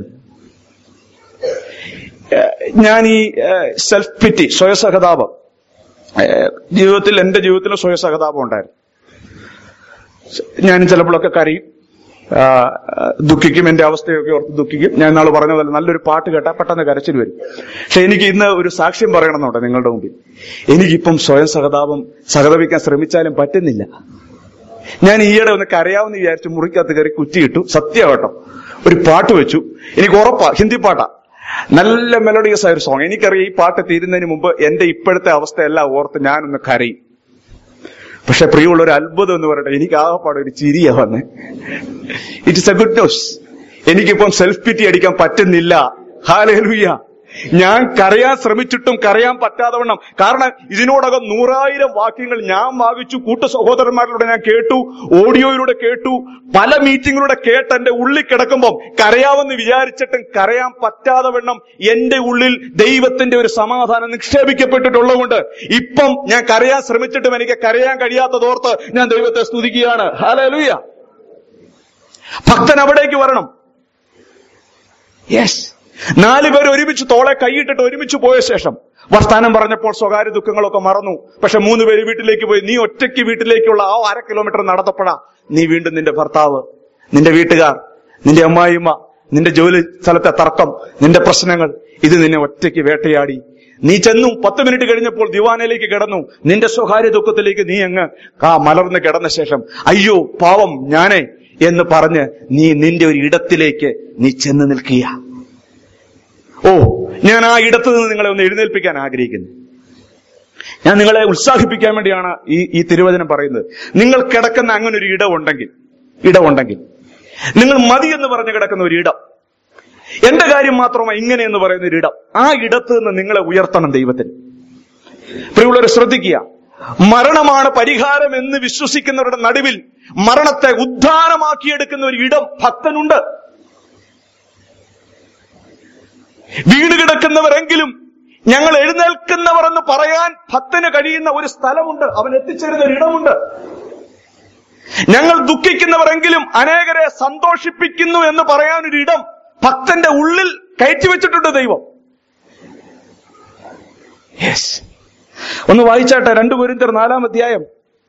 ഏഹ് ഞാൻ ഈ സെൽഫ് പിറ്റി സ്വയസഹതാപം ഏഹ് ജീവിതത്തിൽ എന്റെ ജീവിതത്തിൽ സ്വയസഹതാപം ഉണ്ടായിരുന്നു ഞാൻ ചിലപ്പോഴൊക്കെ കരയും ആ, ദുഃഖിക്കും എന്റെ അവസ്ഥയൊക്കെ ഓർത്ത് ദുഃഖിക്കും ഞാൻ നാളെ പറഞ്ഞ പോലെ നല്ലൊരു പാട്ട് കേട്ടാൽ പെട്ടെന്ന് കരച്ചിൽ വരും പക്ഷെ എനിക്ക് ഇന്ന് ഒരു സാക്ഷ്യം പറയണമെന്നുണ്ട് നിങ്ങളുടെ മുമ്പിൽ എനിക്കിപ്പം സ്വയം സഹതാപം സഹതപിക്കാൻ ശ്രമിച്ചാലും പറ്റുന്നില്ല ഞാൻ ഈയിടെ ഒന്ന് കരയാമെന്ന് വിചാരിച്ചു മുറിക്കകത്ത് കയറി കുറ്റിയിട്ടു സത്യം കേട്ടോ ഒരു പാട്ട് വെച്ചു എനിക്ക് ഉറപ്പാ ഹിന്ദി പാട്ടാ നല്ല മെലോഡിയസ് ആയ ഒരു സോങ് എനിക്കറിയാം ഈ പാട്ട് തീരുന്നതിന് മുമ്പ് എന്റെ ഇപ്പോഴത്തെ അവസ്ഥയെല്ലാം ഓർത്ത് ഞാനൊന്ന് കരയും പക്ഷെ പ്രിയമുള്ള ഒരു അത്ഭുതം എന്ന് പറയട്ടെ എനിക്ക് ആകെപ്പാടെ ഒരു ചിരിയാ വന്ന് it is a good news എനിക്കിപ്പം സെൽഫ് പിറ്റി അടിക്കാൻ പറ്റുന്നില്ല ഹാലേലുയ്യ ഞാൻ കരയാൻ ശ്രമിച്ചിട്ടും കരയാൻ പറ്റാതെ വണ്ണം കാരണം ഇതിനോടകം നൂറായിരം വാക്യങ്ങൾ ഞാൻ വാങ്ങിച്ചു കൂട്ടു സഹോദരന്മാരിലൂടെ ഞാൻ കേട്ടു ഓഡിയോയിലൂടെ കേട്ടു പല മീറ്റിങ്ങിലൂടെ കേട്ട് എന്റെ ഉള്ളിൽ കിടക്കുമ്പോൾ കരയാമെന്ന് വിചാരിച്ചിട്ടും കരയാൻ പറ്റാതെ വണ്ണം എന്റെ ഉള്ളിൽ ദൈവത്തിന്റെ ഒരു സമാധാനം നിക്ഷേപിക്കപ്പെട്ടിട്ടുള്ളതുകൊണ്ട് ഇപ്പം ഞാൻ കരയാൻ ശ്രമിച്ചിട്ടും എനിക്ക് കരയാൻ കഴിയാത്തതോർത്ത് ഞാൻ ദൈവത്തെ സ്തുതിക്കുകയാണ് ഹാലൂയ ഭക്തൻ അവിടേക്ക് വരണം യെസ് നാല് പേർ ഒരുമിച്ച് തോളെ കൈയിട്ടിട്ട് ഒരുമിച്ച് പോയ ശേഷം വർത്താനം പറഞ്ഞപ്പോൾ സ്വകാര്യ ദുഃഖങ്ങളൊക്കെ മറന്നു പക്ഷെ മൂന്ന് പേര് വീട്ടിലേക്ക് പോയി നീ ഒറ്റയ്ക്ക് വീട്ടിലേക്കുള്ള ആ അര കിലോമീറ്റർ നടത്തപ്പെടാ നീ വീണ്ടും നിന്റെ ഭർത്താവ് നിന്റെ വീട്ടുകാർ നിന്റെ അമ്മായിമ്മ നിന്റെ ജോലി സ്ഥലത്തെ തർക്കം നിന്റെ പ്രശ്നങ്ങൾ ഇത് നിന്നെ ഒറ്റയ്ക്ക് വേട്ടയാടി നീ ചെന്നു പത്ത് മിനിറ്റ് കഴിഞ്ഞപ്പോൾ ദിവാനയിലേക്ക് കിടന്നു നിന്റെ സ്വകാര്യ ദുഃഖത്തിലേക്ക് നീ അങ്ങ് ആ മലർന്ന് കിടന്ന ശേഷം അയ്യോ പാവം ഞാനേ എന്ന് പറഞ്ഞ് നീ നിന്റെ ഒരു ഇടത്തിലേക്ക് നീ ചെന്ന് നിൽക്കുക ഓ ഞാൻ ആ ഇടത്ത് നിന്ന് നിങ്ങളെ ഒന്ന് എഴുന്നേൽപ്പിക്കാൻ ആഗ്രഹിക്കുന്നു ഞാൻ നിങ്ങളെ ഉത്സാഹിപ്പിക്കാൻ വേണ്ടിയാണ് ഈ ഈ തിരുവചനം പറയുന്നത് നിങ്ങൾ കിടക്കുന്ന അങ്ങനെ ഒരു ഇടമുണ്ടെങ്കിൽ ഇടമുണ്ടെങ്കിൽ നിങ്ങൾ മതി എന്ന് പറഞ്ഞ് കിടക്കുന്ന ഒരു ഇടം എന്റെ കാര്യം മാത്രമാണ് ഇങ്ങനെ എന്ന് പറയുന്ന ഒരു ഇടം ആ ഇടത്ത് നിന്ന് നിങ്ങളെ ഉയർത്തണം ദൈവത്തിന് പ്രിയമുള്ളവരെ ശ്രദ്ധിക്കുക മരണമാണ് പരിഹാരം എന്ന് വിശ്വസിക്കുന്നവരുടെ നടുവിൽ മരണത്തെ ഉദ്ധാനമാക്കിയെടുക്കുന്ന ഒരു ഇടം ഭക്തനുണ്ട് വീണ് കിടക്കുന്നവരെങ്കിലും ഞങ്ങൾ എഴുന്നേൽക്കുന്നവർ എന്ന് പറയാൻ ഭക്തന് കഴിയുന്ന ഒരു സ്ഥലമുണ്ട് അവൻ എത്തിച്ചേരുന്ന ഒരു ഇടമുണ്ട് ഞങ്ങൾ ദുഃഖിക്കുന്നവരെങ്കിലും അനേകരെ സന്തോഷിപ്പിക്കുന്നു എന്ന് പറയാൻ ഒരു ഇടം ഭക്തന്റെ ഉള്ളിൽ കയറ്റി വെച്ചിട്ടുണ്ട് ദൈവം യെസ് ഒന്ന് വായിച്ചാട്ടെ രണ്ടു പേരിന്തർ നാലാം അധ്യായം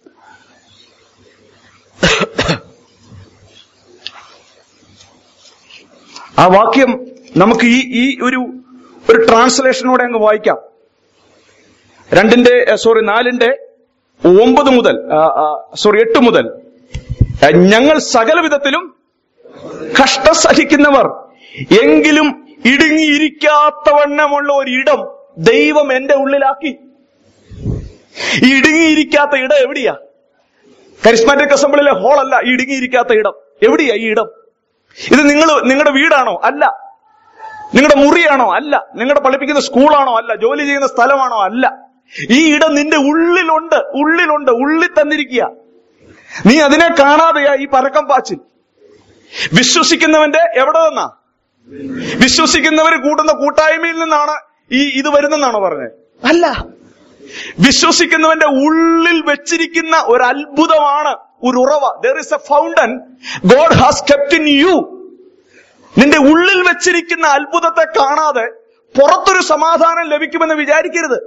ആ വാക്യം നമുക്ക് ഈ ഈ ഒരു ഒരു ട്രാൻസ്ലേഷനോടെ അങ്ങ് വായിക്കാം രണ്ടിന്റെ സോറി നാലിന്റെ ഒമ്പത് മുതൽ സോറി എട്ട് മുതൽ ആ, ഞങ്ങൾ സകല വിധത്തിലും കഷ്ട സഹിക്കുന്നവർ എങ്കിലും ഇടുങ്ങിയിരിക്കാത്തവണ്ണമുള്ള ഒരു ഇടം ദൈവം എന്റെ ഉള്ളിലാക്കി ഈ ഇടുങ്ങിയിരിക്കാത്ത ഇടം എവിടെയാ കരിസ്മാറ്റിക് അസംബ്ലിയിലെ ഹോളല്ല ഈ ഇടുങ്ങിയിരിക്കാത്ത ഇടം എവിടെയാ ഈ ഇടം ഇത് നിങ്ങൾ നിങ്ങളുടെ വീടാണോ അല്ല നിങ്ങളുടെ മുറിയാണോ അല്ല നിങ്ങളുടെ പഠിപ്പിക്കുന്ന സ്കൂളാണോ അല്ല ജോലി ചെയ്യുന്ന സ്ഥലമാണോ അല്ല ഈ ഇടം നിന്റെ ഉള്ളിലുണ്ട് ഉള്ളിലുണ്ട് ഉള്ളിൽ തന്നിരിക്കുക നീ അതിനെ കാണാതെയാ ഈ പരക്കം പാച്ചിൽ വിശ്വസിക്കുന്നവന്റെ എവിടെ നിന്നാ വിശ്വസിക്കുന്നവർ കൂടുന്ന കൂട്ടായ്മയിൽ നിന്നാണ് ഈ ഇത് വരുന്നെന്നാണോ പറഞ്ഞത് അല്ല വിശ്വസിക്കുന്നവന്റെ ഉള്ളിൽ വെച്ചിരിക്കുന്ന ഒരു അത്ഭുതമാണ് ഒരു ഉറവ there is a fountain God has kept in you നിന്റെ ഉള്ളിൽ വെച്ചിരിക്കുന്ന അത്ഭുതത്തെ കാണാതെ പുറത്തൊരു സമാധാനം ലഭിക്കുമെന്ന് വിചാരിക്കരുത്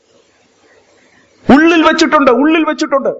ഉള്ളിൽ വെച്ചിട്ടുണ്ട് ഉള്ളിൽ വെച്ചിട്ടുണ്ട്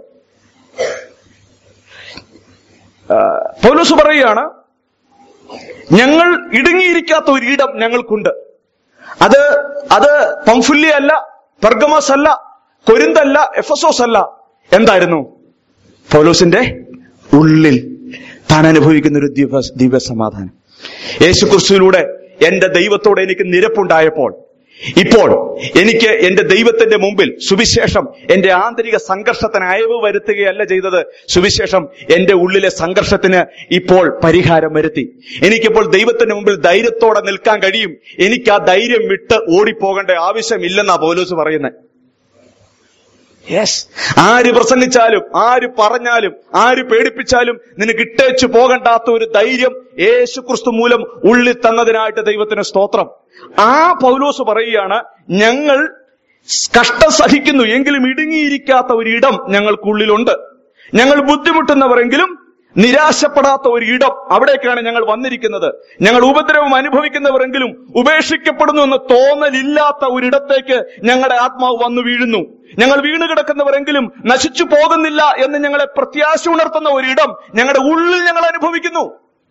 ആ, പൗലോസ് പറയുകയാണ് ഞങ്ങൾ ഇടുങ്ങിയിരിക്കാത്ത ഒരു ഇടം ഞങ്ങൾക്കുണ്ട് അത് അത് പംഫുല്യ അല്ല പെർഗമോസ് അല്ല കൊരിന്തല്ല എഫസോസ് അല്ല എന്തായിരുന്നു പൗലോസിന്റെ ഉള്ളിൽ താൻ അനുഭവിക്കുന്ന ഒരു ദിവ ദിവ്യ സമാധാനം യേശു ക്രിസ്തുവിലൂടെ എന്റെ ദൈവത്തോട് എനിക്ക് നിരപ്പുണ്ടായപ്പോൾ ഇപ്പോൾ എനിക്ക് എന്റെ ദൈവത്തിന്റെ മുമ്പിൽ സുവിശേഷം എന്റെ ആന്തരിക സംഘർഷത്തിന് അയവ് വരുത്തുകയല്ല ചെയ്തത് സുവിശേഷം എന്റെ ഉള്ളിലെ സംഘർഷത്തിന് ഇപ്പോൾ പരിഹാരം വരുത്തി എനിക്കിപ്പോൾ ദൈവത്തിന്റെ മുമ്പിൽ ധൈര്യത്തോടെ നിൽക്കാൻ കഴിയും എനിക്ക് ആ ധൈര്യം വിട്ട് ഓടിപ്പോകേണ്ട ആവശ്യമില്ലെന്നാ പോലീസ് പറയുന്നത് യെസ് ആര് പ്രസംഗിച്ചാലും ആര് പറഞ്ഞാലും ആര് പേടിപ്പിച്ചാലും നിനക്ക് ഇട്ടേച്ചു പോകണ്ടാത്ത ഒരു ധൈര്യം യേശു ക്രിസ്തു മൂലം ഉള്ളിൽ തന്നതിനായിട്ട് ദൈവത്തിന് സ്തോത്രം ആ പൗലോസ് പറയുകയാണ് ഞങ്ങൾ കഷ്ടം സഹിക്കുന്നു എങ്കിലും ഇടുങ്ങിയിരിക്കാത്ത ഒരു ഇടം ഞങ്ങൾക്കുള്ളിലുണ്ട് ഞങ്ങൾ ബുദ്ധിമുട്ടുന്നവരെങ്കിലും നിരാശപ്പെടാത്ത ഒരു ഇടം അവിടേക്കാണ് ഞങ്ങൾ വന്നിരിക്കുന്നത് ഞങ്ങൾ ഉപദ്രവം അനുഭവിക്കുന്നവരെങ്കിലും ഉപേക്ഷിക്കപ്പെടുന്നു എന്ന് തോന്നലില്ലാത്ത ഒരിടത്തേക്ക് ഞങ്ങളുടെ ആത്മാവ് വന്നു വീഴുന്നു ഞങ്ങൾ വീണ് കിടക്കുന്നവരെങ്കിലും നശിച്ചു പോകുന്നില്ല എന്ന് ഞങ്ങളെ പ്രത്യാശ ഉണർത്തുന്ന ഒരിടം ഞങ്ങളുടെ ഉള്ളിൽ ഞങ്ങൾ അനുഭവിക്കുന്നു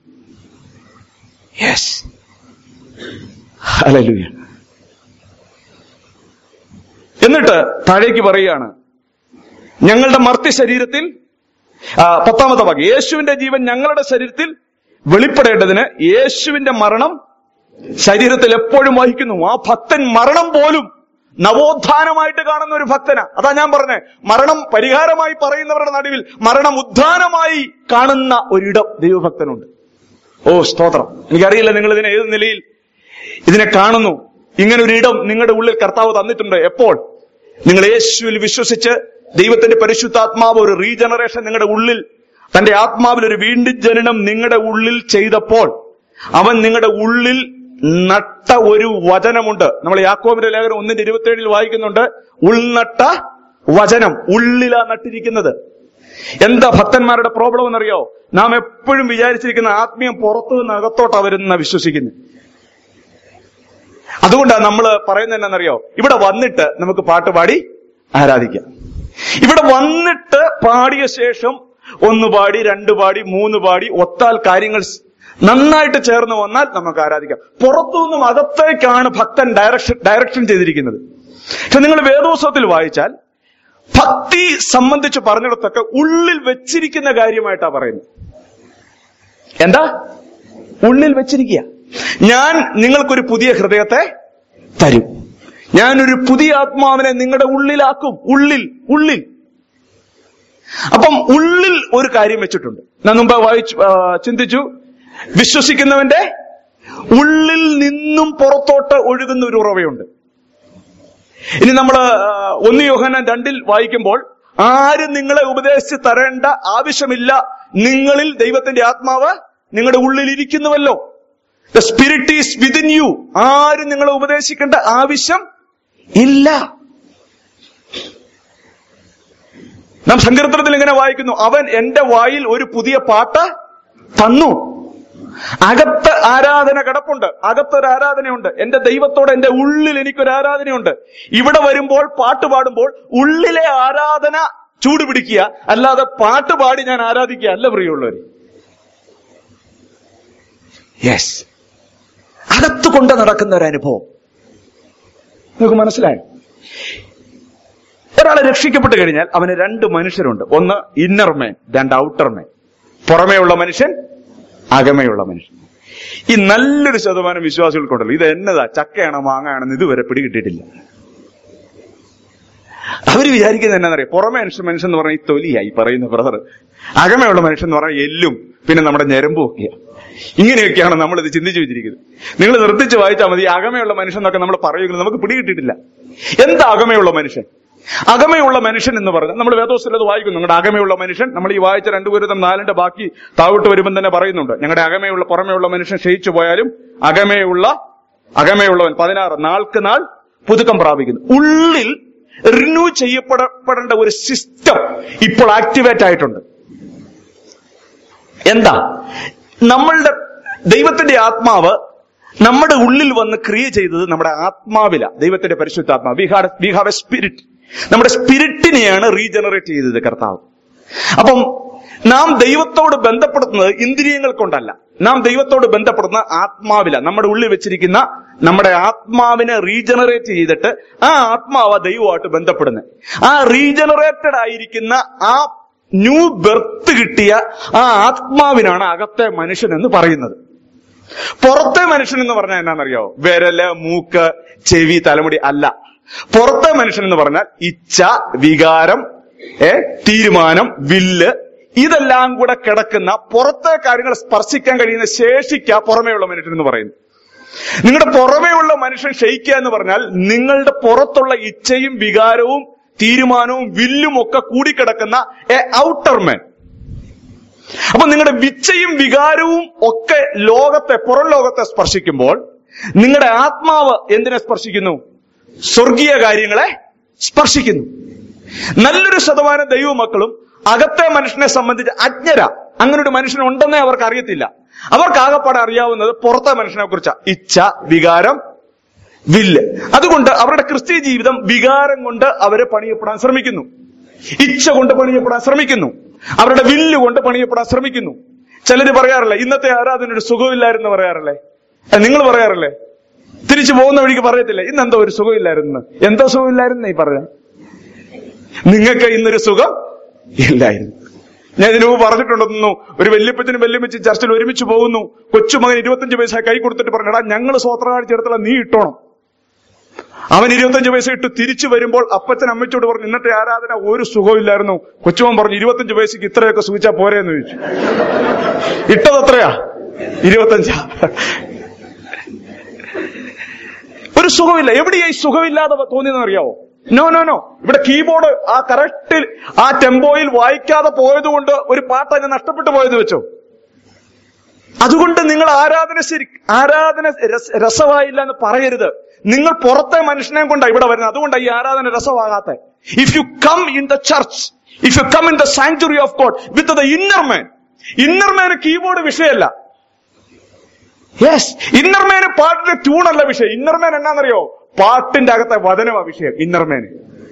യെസ് ഹല്ലേലൂയ എന്നിട്ട് താഴേക്ക് പറയുകയാണ് ഞങ്ങളുടെ മർത്യ ശരീരത്തിൽ ആ, പത്താമത്തെ വാക്ക് യേശുവിന്റെ ജീവൻ ഞങ്ങളുടെ ശരീരത്തിൽ വെളിപ്പെടേണ്ടതിന് യേശുവിന്റെ മരണം ശരീരത്തിൽ എപ്പോഴും വഹിക്കുന്നു ആ ഭക്തൻ മരണം പോലും നവോത്ഥാനമായിട്ട് കാണുന്ന ഒരു ഭക്തന അതാ ഞാൻ പറഞ്ഞേ മരണം പരിഹാരമായി പറയുന്നവരുടെ നടുവിൽ മരണം ഉദ്ധാനമായി കാണുന്ന ഒരിടം ദൈവഭക്തനുണ്ട് ഓ സ്തോത്രം എനിക്കറിയില്ല നിങ്ങൾ ഇതിനെ ഏത് നിലയിൽ ഇതിനെ കാണുന്നു ഇങ്ങനെ ഒരു ഇടം നിങ്ങളുടെ ഉള്ളിൽ കർത്താവ് തന്നിട്ടുണ്ട് എപ്പോൾ നിങ്ങൾ യേശുവിൽ വിശ്വസിച്ച് ദൈവത്തിന്റെ പരിശുദ്ധാത്മാവ് ഒരു റീജനറേഷൻ നിങ്ങളുടെ ഉള്ളിൽ തന്റെ ആത്മാവിൽ ഒരു വീണ്ടും ജനനം നിങ്ങളുടെ ഉള്ളിൽ ചെയ്തപ്പോൾ അവൻ നിങ്ങളുടെ ഉള്ളിൽ നട്ട ഒരു വചനമുണ്ട് നമ്മൾ യാക്കോബിന്റെ ലേഖനം ഒന്നിന്റെ ഇരുപത്തിയേഴിൽ വായിക്കുന്നുണ്ട് ഉൾനട്ട വചനം ഉള്ളിലാ നട്ടിരിക്കുന്നത് എന്താ ഭക്തന്മാരുടെ പ്രോബ്ലം എന്നറിയോ നാം എപ്പോഴും വിചാരിച്ചിരിക്കുന്ന ആത്മീയം പുറത്തു നിന്ന് അകത്തോട്ടാ വരുന്ന വിശ്വസിക്കുന്നു അതുകൊണ്ടാണ് നമ്മൾ പറയുന്നത് എന്നറിയോ ഇവിടെ വന്നിട്ട് നമുക്ക് പാട്ട് പാടി ആരാധിക്കാം ഇവിടെ വന്നിട്ട് പാടിയ ശേഷം ഒന്ന് പാടി രണ്ട് പാടി മൂന്ന് പാടി ഒത്താൽ കാര്യങ്ങൾ സ് നന്നായിട്ട് ചേർന്ന് വന്നാൽ നമുക്ക് ആരാധിക്കാം പുറത്തുനിന്നും അകത്തേക്കാണ് ഭക്തൻ ഡയറക്ഷൻ ഡയറക്ഷൻ ചെയ്തിരിക്കുന്നത് പക്ഷെ നിങ്ങൾ വേദോത്സവത്തിൽ വായിച്ചാൽ ഭക്തി സംബന്ധിച്ച് പറഞ്ഞിടത്തൊക്കെ ഉള്ളിൽ വെച്ചിരിക്കുന്ന കാര്യമായിട്ടാ പറയുന്നത് എന്താ ഉള്ളിൽ വെച്ചിരിക്കുക ഞാൻ നിങ്ങൾക്കൊരു പുതിയ ഹൃദയത്തെ തരും ഞാനൊരു പുതിയ ആത്മാവിനെ നിങ്ങളുടെ ഉള്ളിലാക്കും ഉള്ളിൽ ഉള്ളിൽ അപ്പം ഉള്ളിൽ ഒരു കാര്യം വെച്ചിട്ടുണ്ട് ഞാൻ മുമ്പ് വായിച്ചു ആ, ചിന്തിച്ചു വിശ്വസിക്കുന്നവന്റെ ഉള്ളിൽ നിന്നും പുറത്തോട്ട് ഒഴുകുന്ന ഒരു ഉറവയുണ്ട് ഇനി നമ്മൾ ഒന്ന് യോഹന്നാൻ രണ്ടിൽ വായിക്കുമ്പോൾ ആരും നിങ്ങളെ ഉപദേശിച്ച് തരേണ്ട ആവശ്യമില്ല നിങ്ങളിൽ ദൈവത്തിന്റെ ആത്മാവ് നിങ്ങളുടെ ഉള്ളിൽ ഇരിക്കുന്നുവല്ലോ the spirit is within you ആരും നിങ്ങളെ ഉപദേശിക്കേണ്ട ആവശ്യം ഇല്ല നാം സങ്കീർത്തനത്തിൽ ഇങ്ങനെ വായിക്കുന്നു അവൻ എന്റെ വായിൽ ഒരു പുതിയ പാട്ട് തന്നു അകത്ത് ആരാധന കിടപ്പുണ്ട് അകത്തൊരു ആരാധനയുണ്ട് എന്റെ ദൈവത്തോട് എന്റെ ഉള്ളിൽ എനിക്കൊരു ആരാധനയുണ്ട് ഇവിടെ വരുമ്പോൾ പാട്ട് പാടുമ്പോൾ ഉള്ളിലെ ആരാധന ചൂടുപിടിക്കുക അല്ലാതെ പാട്ട് പാടി ഞാൻ ആരാധിക്കുക അല്ല പ്രിയമുള്ളവർ യെസ് അകത്ത് കൊണ്ട് നടക്കുന്ന ഒരു അനുഭവം നിങ്ങൾക്ക് മനസ്സിലായോ ഒരാളെ രക്ഷിക്കപ്പെട്ട് കഴിഞ്ഞാൽ അവന് രണ്ട് മനുഷ്യരുണ്ട് ഒന്ന് ഇന്നർ മേൻ രണ്ട് ഔട്ടർ മേൻ പുറമേയുള്ള മനുഷ്യൻ അകമയുള്ള മനുഷ്യൻ ഈ നല്ലൊരു ശതമാനം വിശ്വാസികൾക്കുണ്ടല്ലോ ഇത് എന്നതാ ചക്കയാണോ മാങ്ങയാണെന്ന് ഇതുവരെ പിടികിട്ടിയിട്ടില്ല അവര് വിചാരിക്കുന്നത് എന്നാന്നറിയാം പുറമേ മനുഷ്യൻ മനുഷ്യൻ എന്ന് പറഞ്ഞാൽ ഈ തൊലിയായി പറയുന്ന ബ്രദർ അകമയുള്ള മനുഷ്യൻ എന്ന് പറഞ്ഞാൽ എല്ലും പിന്നെ നമ്മുടെ ഞരമ്പും ഒക്കെയാ ഇങ്ങനെയൊക്കെയാണ് നമ്മൾ ഇത് ചിന്തിച്ചു വെച്ചിരിക്കുന്നത് നിങ്ങൾ നിർത്തിച്ച് വായിച്ചാൽ മതി ഈ അകമയുള്ള മനുഷ്യൻ എന്നൊക്കെ നമ്മൾ പറയുമെങ്കിലും നമുക്ക് പിടികിട്ടിട്ടില്ല എന്താ അകമയുള്ള മനുഷ്യൻ അകമയുള്ള മനുഷ്യൻ എന്ന് പറഞ്ഞാൽ നമ്മൾ വേദോസ്തൽ അത് വായിക്കുന്നു നിങ്ങളുടെ അകമയുള്ള മനുഷ്യൻ നമ്മൾ ഈ വായിച്ച രണ്ടു പേരും നാലിന്റെ ബാക്കി താവിട്ട് വരുമ്പോൾ തന്നെ പറയുന്നുണ്ട് ഞങ്ങളുടെ അകമയുള്ള പുറമേയുള്ള മനുഷ്യൻ ക്ഷയിച്ചു പോയാലും അകമയുള്ള അകമയുള്ളവൻ പതിനാറ് നാൾക്ക് നാൾ പുതുക്കം പ്രാപിക്കുന്നു ഉള്ളിൽ റിന്യൂ ചെയ്യപ്പെടപ്പെടേണ്ട ഒരു സിസ്റ്റം ഇപ്പോൾ ആക്ടിവേറ്റ് ആയിട്ടുണ്ട് എന്താ നമ്മളുടെ ദൈവത്തിന്റെ ആത്മാവ് നമ്മുടെ ഉള്ളിൽ വന്ന് ക്രിയ ചെയ്തത് നമ്മുടെ ആത്മാവില ദൈവത്തിന്റെ പരിശുദ്ധാത്മാവ് we have we have a spirit നമ്മുടെ സ്പിരിറ്റിനെയാണ് റീജനറേറ്റ് ചെയ്തത് കർത്താവ് അപ്പം നാം ദൈവത്തോട് ബന്ധപ്പെടുത്തുന്നത് ഇന്ദ്രിയങ്ങൾ കൊണ്ടല്ല നാം ദൈവത്തോട് ബന്ധപ്പെടുന്ന ആത്മാവില നമ്മുടെ ഉള്ളിൽ വെച്ചിരിക്കുന്ന നമ്മുടെ ആത്മാവിനെ റീജനറേറ്റ് ചെയ്തിട്ട് ആ ആത്മാവ് ദൈവമായിട്ട് ബന്ധപ്പെടുന്നത് ആ റീജനറേറ്റഡ് ആയിരിക്കുന്ന ആ ന്യൂ ബർത്ത് കിട്ടിയ ആ ആത്മാവിനാണ് അകത്തെ മനുഷ്യൻ എന്ന് പറയുന്നത് പുറത്തെ മനുഷ്യൻ എന്ന് പറഞ്ഞാൽ എന്നാണെന്നറിയോ വിരല് മൂക്ക് ചെവി തലമുടി അല്ല പുറത്തെ മനുഷ്യൻ എന്ന് പറഞ്ഞാൽ ഇച്ഛ വികാരം ഏ തീരുമാനം വില്ല് ഇതെല്ലാം കൂടെ കിടക്കുന്ന പുറത്തെ കാര്യങ്ങൾ സ്പർശിക്കാൻ കഴിയുന്ന ശേഷിക്ക പുറമേയുള്ള മനുഷ്യൻ എന്ന് പറയുന്നു നിങ്ങളുടെ പുറമേയുള്ള മനുഷ്യൻ ക്ഷയിക്കുക എന്ന് പറഞ്ഞാൽ നിങ്ങളുടെ പുറത്തുള്ള ഇച്ഛയും വികാരവും തീരുമാനവും വില്ലും ഒക്കെ കൂടിക്കിടക്കുന്ന എ ഔട്ടർ മാൻ അപ്പൊ നിങ്ങളുടെ വിച്ചയും വികാരവും ഒക്കെ ലോകത്തെ പുറം ലോകത്തെ സ്പർശിക്കുമ്പോൾ നിങ്ങളുടെ ആത്മാവ് എന്തിനെ സ്പർശിക്കുന്നു സ്വർഗീയ കാര്യങ്ങളെ സ്പർശിക്കുന്നു നല്ലൊരു ശതമാനം ദൈവമക്കളും അകത്തെ മനുഷ്യനെ സംബന്ധിച്ച് അജ്ഞര അങ്ങനെ ഒരു മനുഷ്യൻ ഉണ്ടെന്നേ അവർക്ക് അറിയത്തില്ല അവർക്ക് ആകപ്പാടെ അറിയാവുന്നത് പുറത്തെ മനുഷ്യനെ കുറിച്ച ഇച്ഛ വികാരം വില്ല് അതുകൊണ്ട് അവരുടെ ക്രിസ്തീയ ജീവിതം വികാരം കൊണ്ട് അവരെ പണിയപ്പെടാൻ ശ്രമിക്കുന്നു ഇച്ഛ കൊണ്ട് പണിയപ്പെടാൻ ശ്രമിക്കുന്നു അവരുടെ വില്ല് കൊണ്ട് പണിയപ്പെടാൻ ശ്രമിക്കുന്നു ചിലര് പറയാറില്ല ഇന്നത്തെ ആരാധന ഒരു സുഖമില്ലായിരുന്നു പറയാറില്ലേ നിങ്ങൾ പറയാറില്ലേ തിരിച്ചു പോകുന്ന വഴിക്ക് പറയത്തില്ല ഇന്ന് എന്തോ ഒരു സുഖമില്ലായിരുന്നു എന്തോ സുഖമില്ലായിരുന്നു ഈ പറഞ്ഞ നിങ്ങൾക്ക് ഇന്നൊരു സുഖം ഇല്ലായിരുന്നു ഞാൻ ഇതിനു മുമ്പ് പറഞ്ഞിട്ടുണ്ടെന്നു ഒരു വല്യപ്പച്ചനും വല്യമ്മച്ചും ചർച്ചിൽ ഒരുമിച്ച് പോകുന്നു കൊച്ചുമകൻ ഇരുപത്തഞ്ച് പൈസ കൈ കൊടുത്തിട്ട് പറഞ്ഞടാ ഞങ്ങൾ സ്വോത്ര കാണിച്ചെടുത്തുള്ള നീ ഇട്ടോണം അവൻ ഇരുപത്തഞ്ച് പൈസ ഇട്ട് തിരിച്ചു വരുമ്പോൾ അപ്പച്ചൻ അമ്മച്ചോട് പറഞ്ഞു ഇന്നത്തെ ആരാധന ഒരു സുഖമില്ലായിരുന്നു കൊച്ചുമോൻ പറഞ്ഞു ഇരുപത്തഞ്ച് പൈസക്ക് ഇത്രയൊക്കെ സൂചിച്ചാ പോരെന്ന് ചോദിച്ചു ഇട്ടത് എത്രയാ ഇരുപത്തഞ്ചാ ഒരു സുഖമില്ല എവിടെയാ ഈ സുഖമില്ലാതെ തോന്നിയെന്ന് അറിയാവോ നോ നോ നോ ഇവിടെ കീബോർഡ് ആ കറക്റ്റിൽ ആ ടെമ്പോയിൽ വായിക്കാതെ പോയത് കൊണ്ട് ഒരു പാട്ട് അങ്ങ് നഷ്ടപ്പെട്ടു പോയത് വെച്ചോ അതുകൊണ്ട് നിങ്ങൾ ആരാധന ശരി ആരാധന രസ- രസമായില്ല എന്ന് പറയരുത് നിങ്ങൾ പുറത്തെ മനുഷ്യനെ കൊണ്ടാണ് ഇവിടെ വരുന്നത് അതുകൊണ്ടാണ് ഈ ആരാധന രസമാകാത്ത if you come in the church if you come in the sanctuary of God with the inner man inner man keyboard വിഷയമല്ല യെസ് ഇന്നർമേന് പാട്ടിന്റെ ട്യൂണല്ല വിഷയം ഇന്നർമേൻ എന്നാന്നറിയോ പാട്ടിന്റെ അകത്തെ വചനമാ വിഷയം ഇന്നർമേന്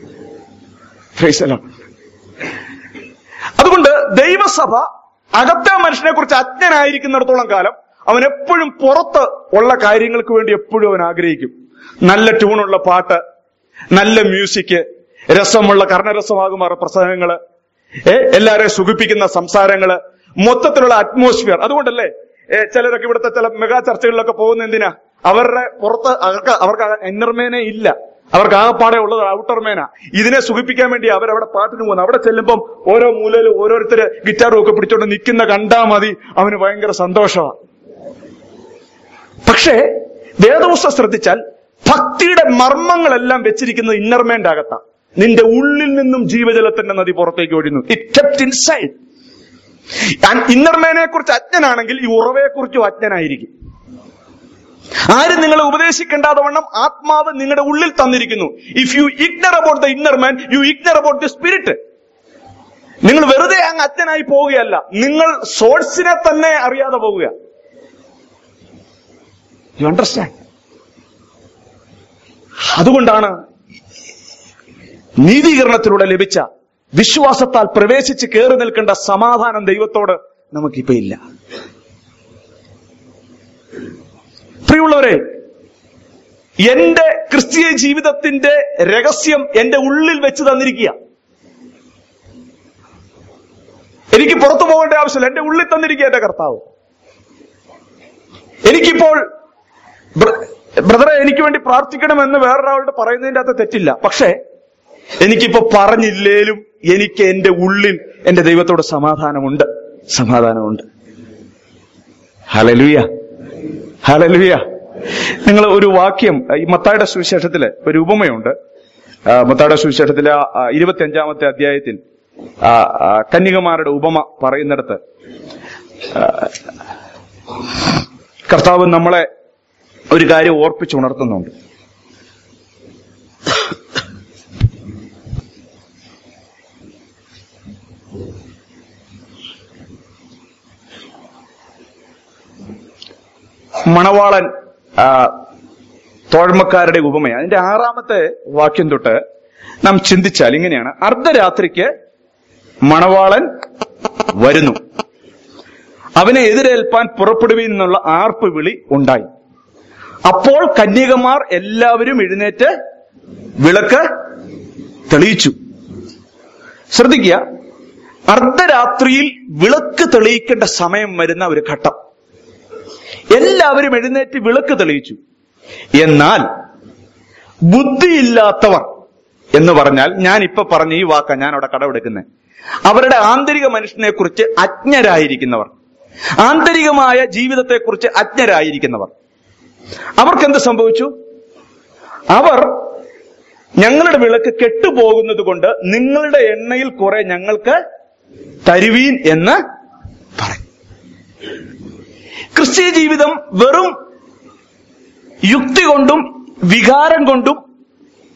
അതുകൊണ്ട് ദൈവസഭ അകത്തെ മനുഷ്യനെ കുറിച്ച് അജ്ഞനായിരിക്കുന്നിടത്തോളം കാലം അവൻ എപ്പോഴും പുറത്ത് ഉള്ള കാര്യങ്ങൾക്ക് വേണ്ടി എപ്പോഴും അവൻ ആഗ്രഹിക്കും നല്ല ട്യൂണുള്ള പാട്ട് നല്ല മ്യൂസിക് രസമുള്ള കർണരസമാകുമാറ പ്രസംഗങ്ങള് ഏ എല്ലാരെയും സുഖിപ്പിക്കുന്ന സംസാരങ്ങള് മൊത്തത്തിലുള്ള അറ്റ്മോസ്ഫിയർ അതുകൊണ്ടല്ലേ ഏ, ചിലരൊക്കെ ഇവിടുത്തെ ചില മെഗാ ചർച്ചകളിലൊക്കെ പോകുന്ന എന്തിനാ അവരുടെ പുറത്ത് അവർക്ക് അവർക്ക് ഇന്നർമേനെ ഇല്ല അവർക്ക് ആകപ്പാടെ ഉള്ളത് ഔട്ടർ മേനാ ഇതിനെ സുഖിപ്പിക്കാൻ വേണ്ടി അവരവിടെ പാട്ടിന് പോകുന്നു അവിടെ ചെല്ലുമ്പം ഓരോ മൂലയിൽ ഓരോരുത്തര് ഗിറ്റാറും ഒക്കെ പിടിച്ചോണ്ട് നിൽക്കുന്ന കണ്ടാ മതി അവന് ഭയങ്കര സന്തോഷമാണ് പക്ഷേ വേദപുസ്തകം ശ്രദ്ധിച്ചാൽ ഭക്തിയുടെ മർമ്മങ്ങളെല്ലാം വെച്ചിരിക്കുന്നത് ഇന്നർമേന്റെ അകത്താ നിന്റെ ഉള്ളിൽ നിന്നും ജീവജലത്തിന്റെ നദി പുറത്തേക്ക് ഒഴുന്നു ഇറ്റ് കെപ്റ്റ് ഇൻസൈഡ് ഇന്നർമേനെ കുറിച്ച് അജ്ഞനാണെങ്കിൽ ഈ ഉറവയെ കുറിച്ചും അജ്ഞനായിരിക്കും ആരും നിങ്ങളെ ഉപദേശിക്കേണ്ടാതെ വണ്ണം ആത്മാവ് നിങ്ങളുടെ ഉള്ളിൽ തന്നിരിക്കുന്നു if you ignore about the inner man you ignore about the spirit നിങ്ങൾ വെറുതെ അങ്ങ് അജ്ഞനായി പോവുകയല്ല നിങ്ങൾ സോഴ്സിനെ തന്നെ അറിയാതെ പോവുക യു അണ്ടർസ്റ്റാൻഡ് അതുകൊണ്ടാണ് നീതീകരണത്തിലൂടെ ലഭിച്ച വിശ്വാസത്താൽ പ്രവേശിച്ച് കയറി നിൽക്കേണ്ട സമാധാനം ദൈവത്തോട് നമുക്കിപ്പോ ഇല്ല പ്രിയമുള്ളവരെ എന്റെ ക്രിസ്തീയ ജീവിതത്തിന്റെ രഹസ്യം എന്റെ ഉള്ളിൽ വെച്ച് തന്നിരിക്കുക എനിക്ക് പുറത്തു പോകേണ്ട ആവശ്യമില്ല എന്റെ ഉള്ളിൽ തന്നിരിക്കുക എന്റെ കർത്താവ് എനിക്കിപ്പോൾ ബ്ര- ബ്രദറെ എനിക്ക് വേണ്ടി പ്രാർത്ഥിക്കണമെന്ന് വേറൊരാളോട് പറയുന്നതിന്റെ അകത്ത് തെറ്റില്ല പക്ഷേ എനിക്കിപ്പോ പറഞ്ഞില്ലേലും എനിക്ക് എന്റെ ഉള്ളിൽ എന്റെ ദൈവത്തോട് സമാധാനമുണ്ട് സമാധാനമുണ്ട് ഹലലുയ ഹലലുയ നിങ്ങൾ ഒരു വാക്യം ഈ മത്തായുടെ സുവിശേഷത്തില് ഒരു ഉപമയുണ്ട് ആ, മത്തായുടെ സുവിശേഷത്തിലെ ഇരുപത്തി അഞ്ചാമത്തെ അധ്യായത്തിൽ ആ, ആ, കന്യകമാരുടെ ഉപമ പറയുന്നിടത്ത് ആ, കർത്താവ് നമ്മളെ ഒരു കാര്യം ഓർപ്പിച്ചുണർത്തുന്നുണ്ട് മണവാളൻ ആ, തോഴ്മക്കാരുടെ ഉപമയാണ് അതിന്റെ ആറാമത്തെ വാക്യം തൊട്ട് നാം ചിന്തിച്ചാൽ ഇങ്ങനെയാണ് അർദ്ധരാത്രിക്ക് മണവാളൻ വരുന്നു അവനെ എതിരേൽപ്പാൻ പുറപ്പെടുവിൽ നിന്നുള്ള ആർപ്പ് വിളി ഉണ്ടായി അപ്പോൾ കന്യകമാർ എല്ലാവരും എഴുന്നേറ്റ് വിളക്ക് തെളിയിച്ചു ശ്രദ്ധിക്കുക അർദ്ധരാത്രിയിൽ വിളക്ക് തെളിയിക്കേണ്ട സമയം വരുന്ന ഒരു ഘട്ടം എല്ലാവരും എഴുന്നേറ്റ് വിളക്ക് തെളിയിച്ചു എന്നാൽ ബുദ്ധിയില്ലാത്തവർ എന്ന് പറഞ്ഞാൽ ഞാൻ ഇപ്പൊ പറഞ്ഞ ഈ വാക്ക ഞാൻ അവിടെ കടമെടുക്കുന്നത് അവരുടെ ആന്തരിക മനുഷ്യനെ കുറിച്ച് അജ്ഞരായിരിക്കുന്നവർ ആന്തരികമായ ജീവിതത്തെക്കുറിച്ച് അജ്ഞരായിരിക്കുന്നവർ അവർക്ക് എന്ത് സംഭവിച്ചു അവർ ഞങ്ങളുടെ വിളക്ക് കെട്ടുപോകുന്നത് കൊണ്ട് നിങ്ങളുടെ എണ്ണയിൽ കുറെ ഞങ്ങൾക്ക് തരുവീൻ എന്ന് പറയും ക്രിസ്തീയ ജീവിതം വെറും യുക്തി കൊണ്ടും വികാരം കൊണ്ടും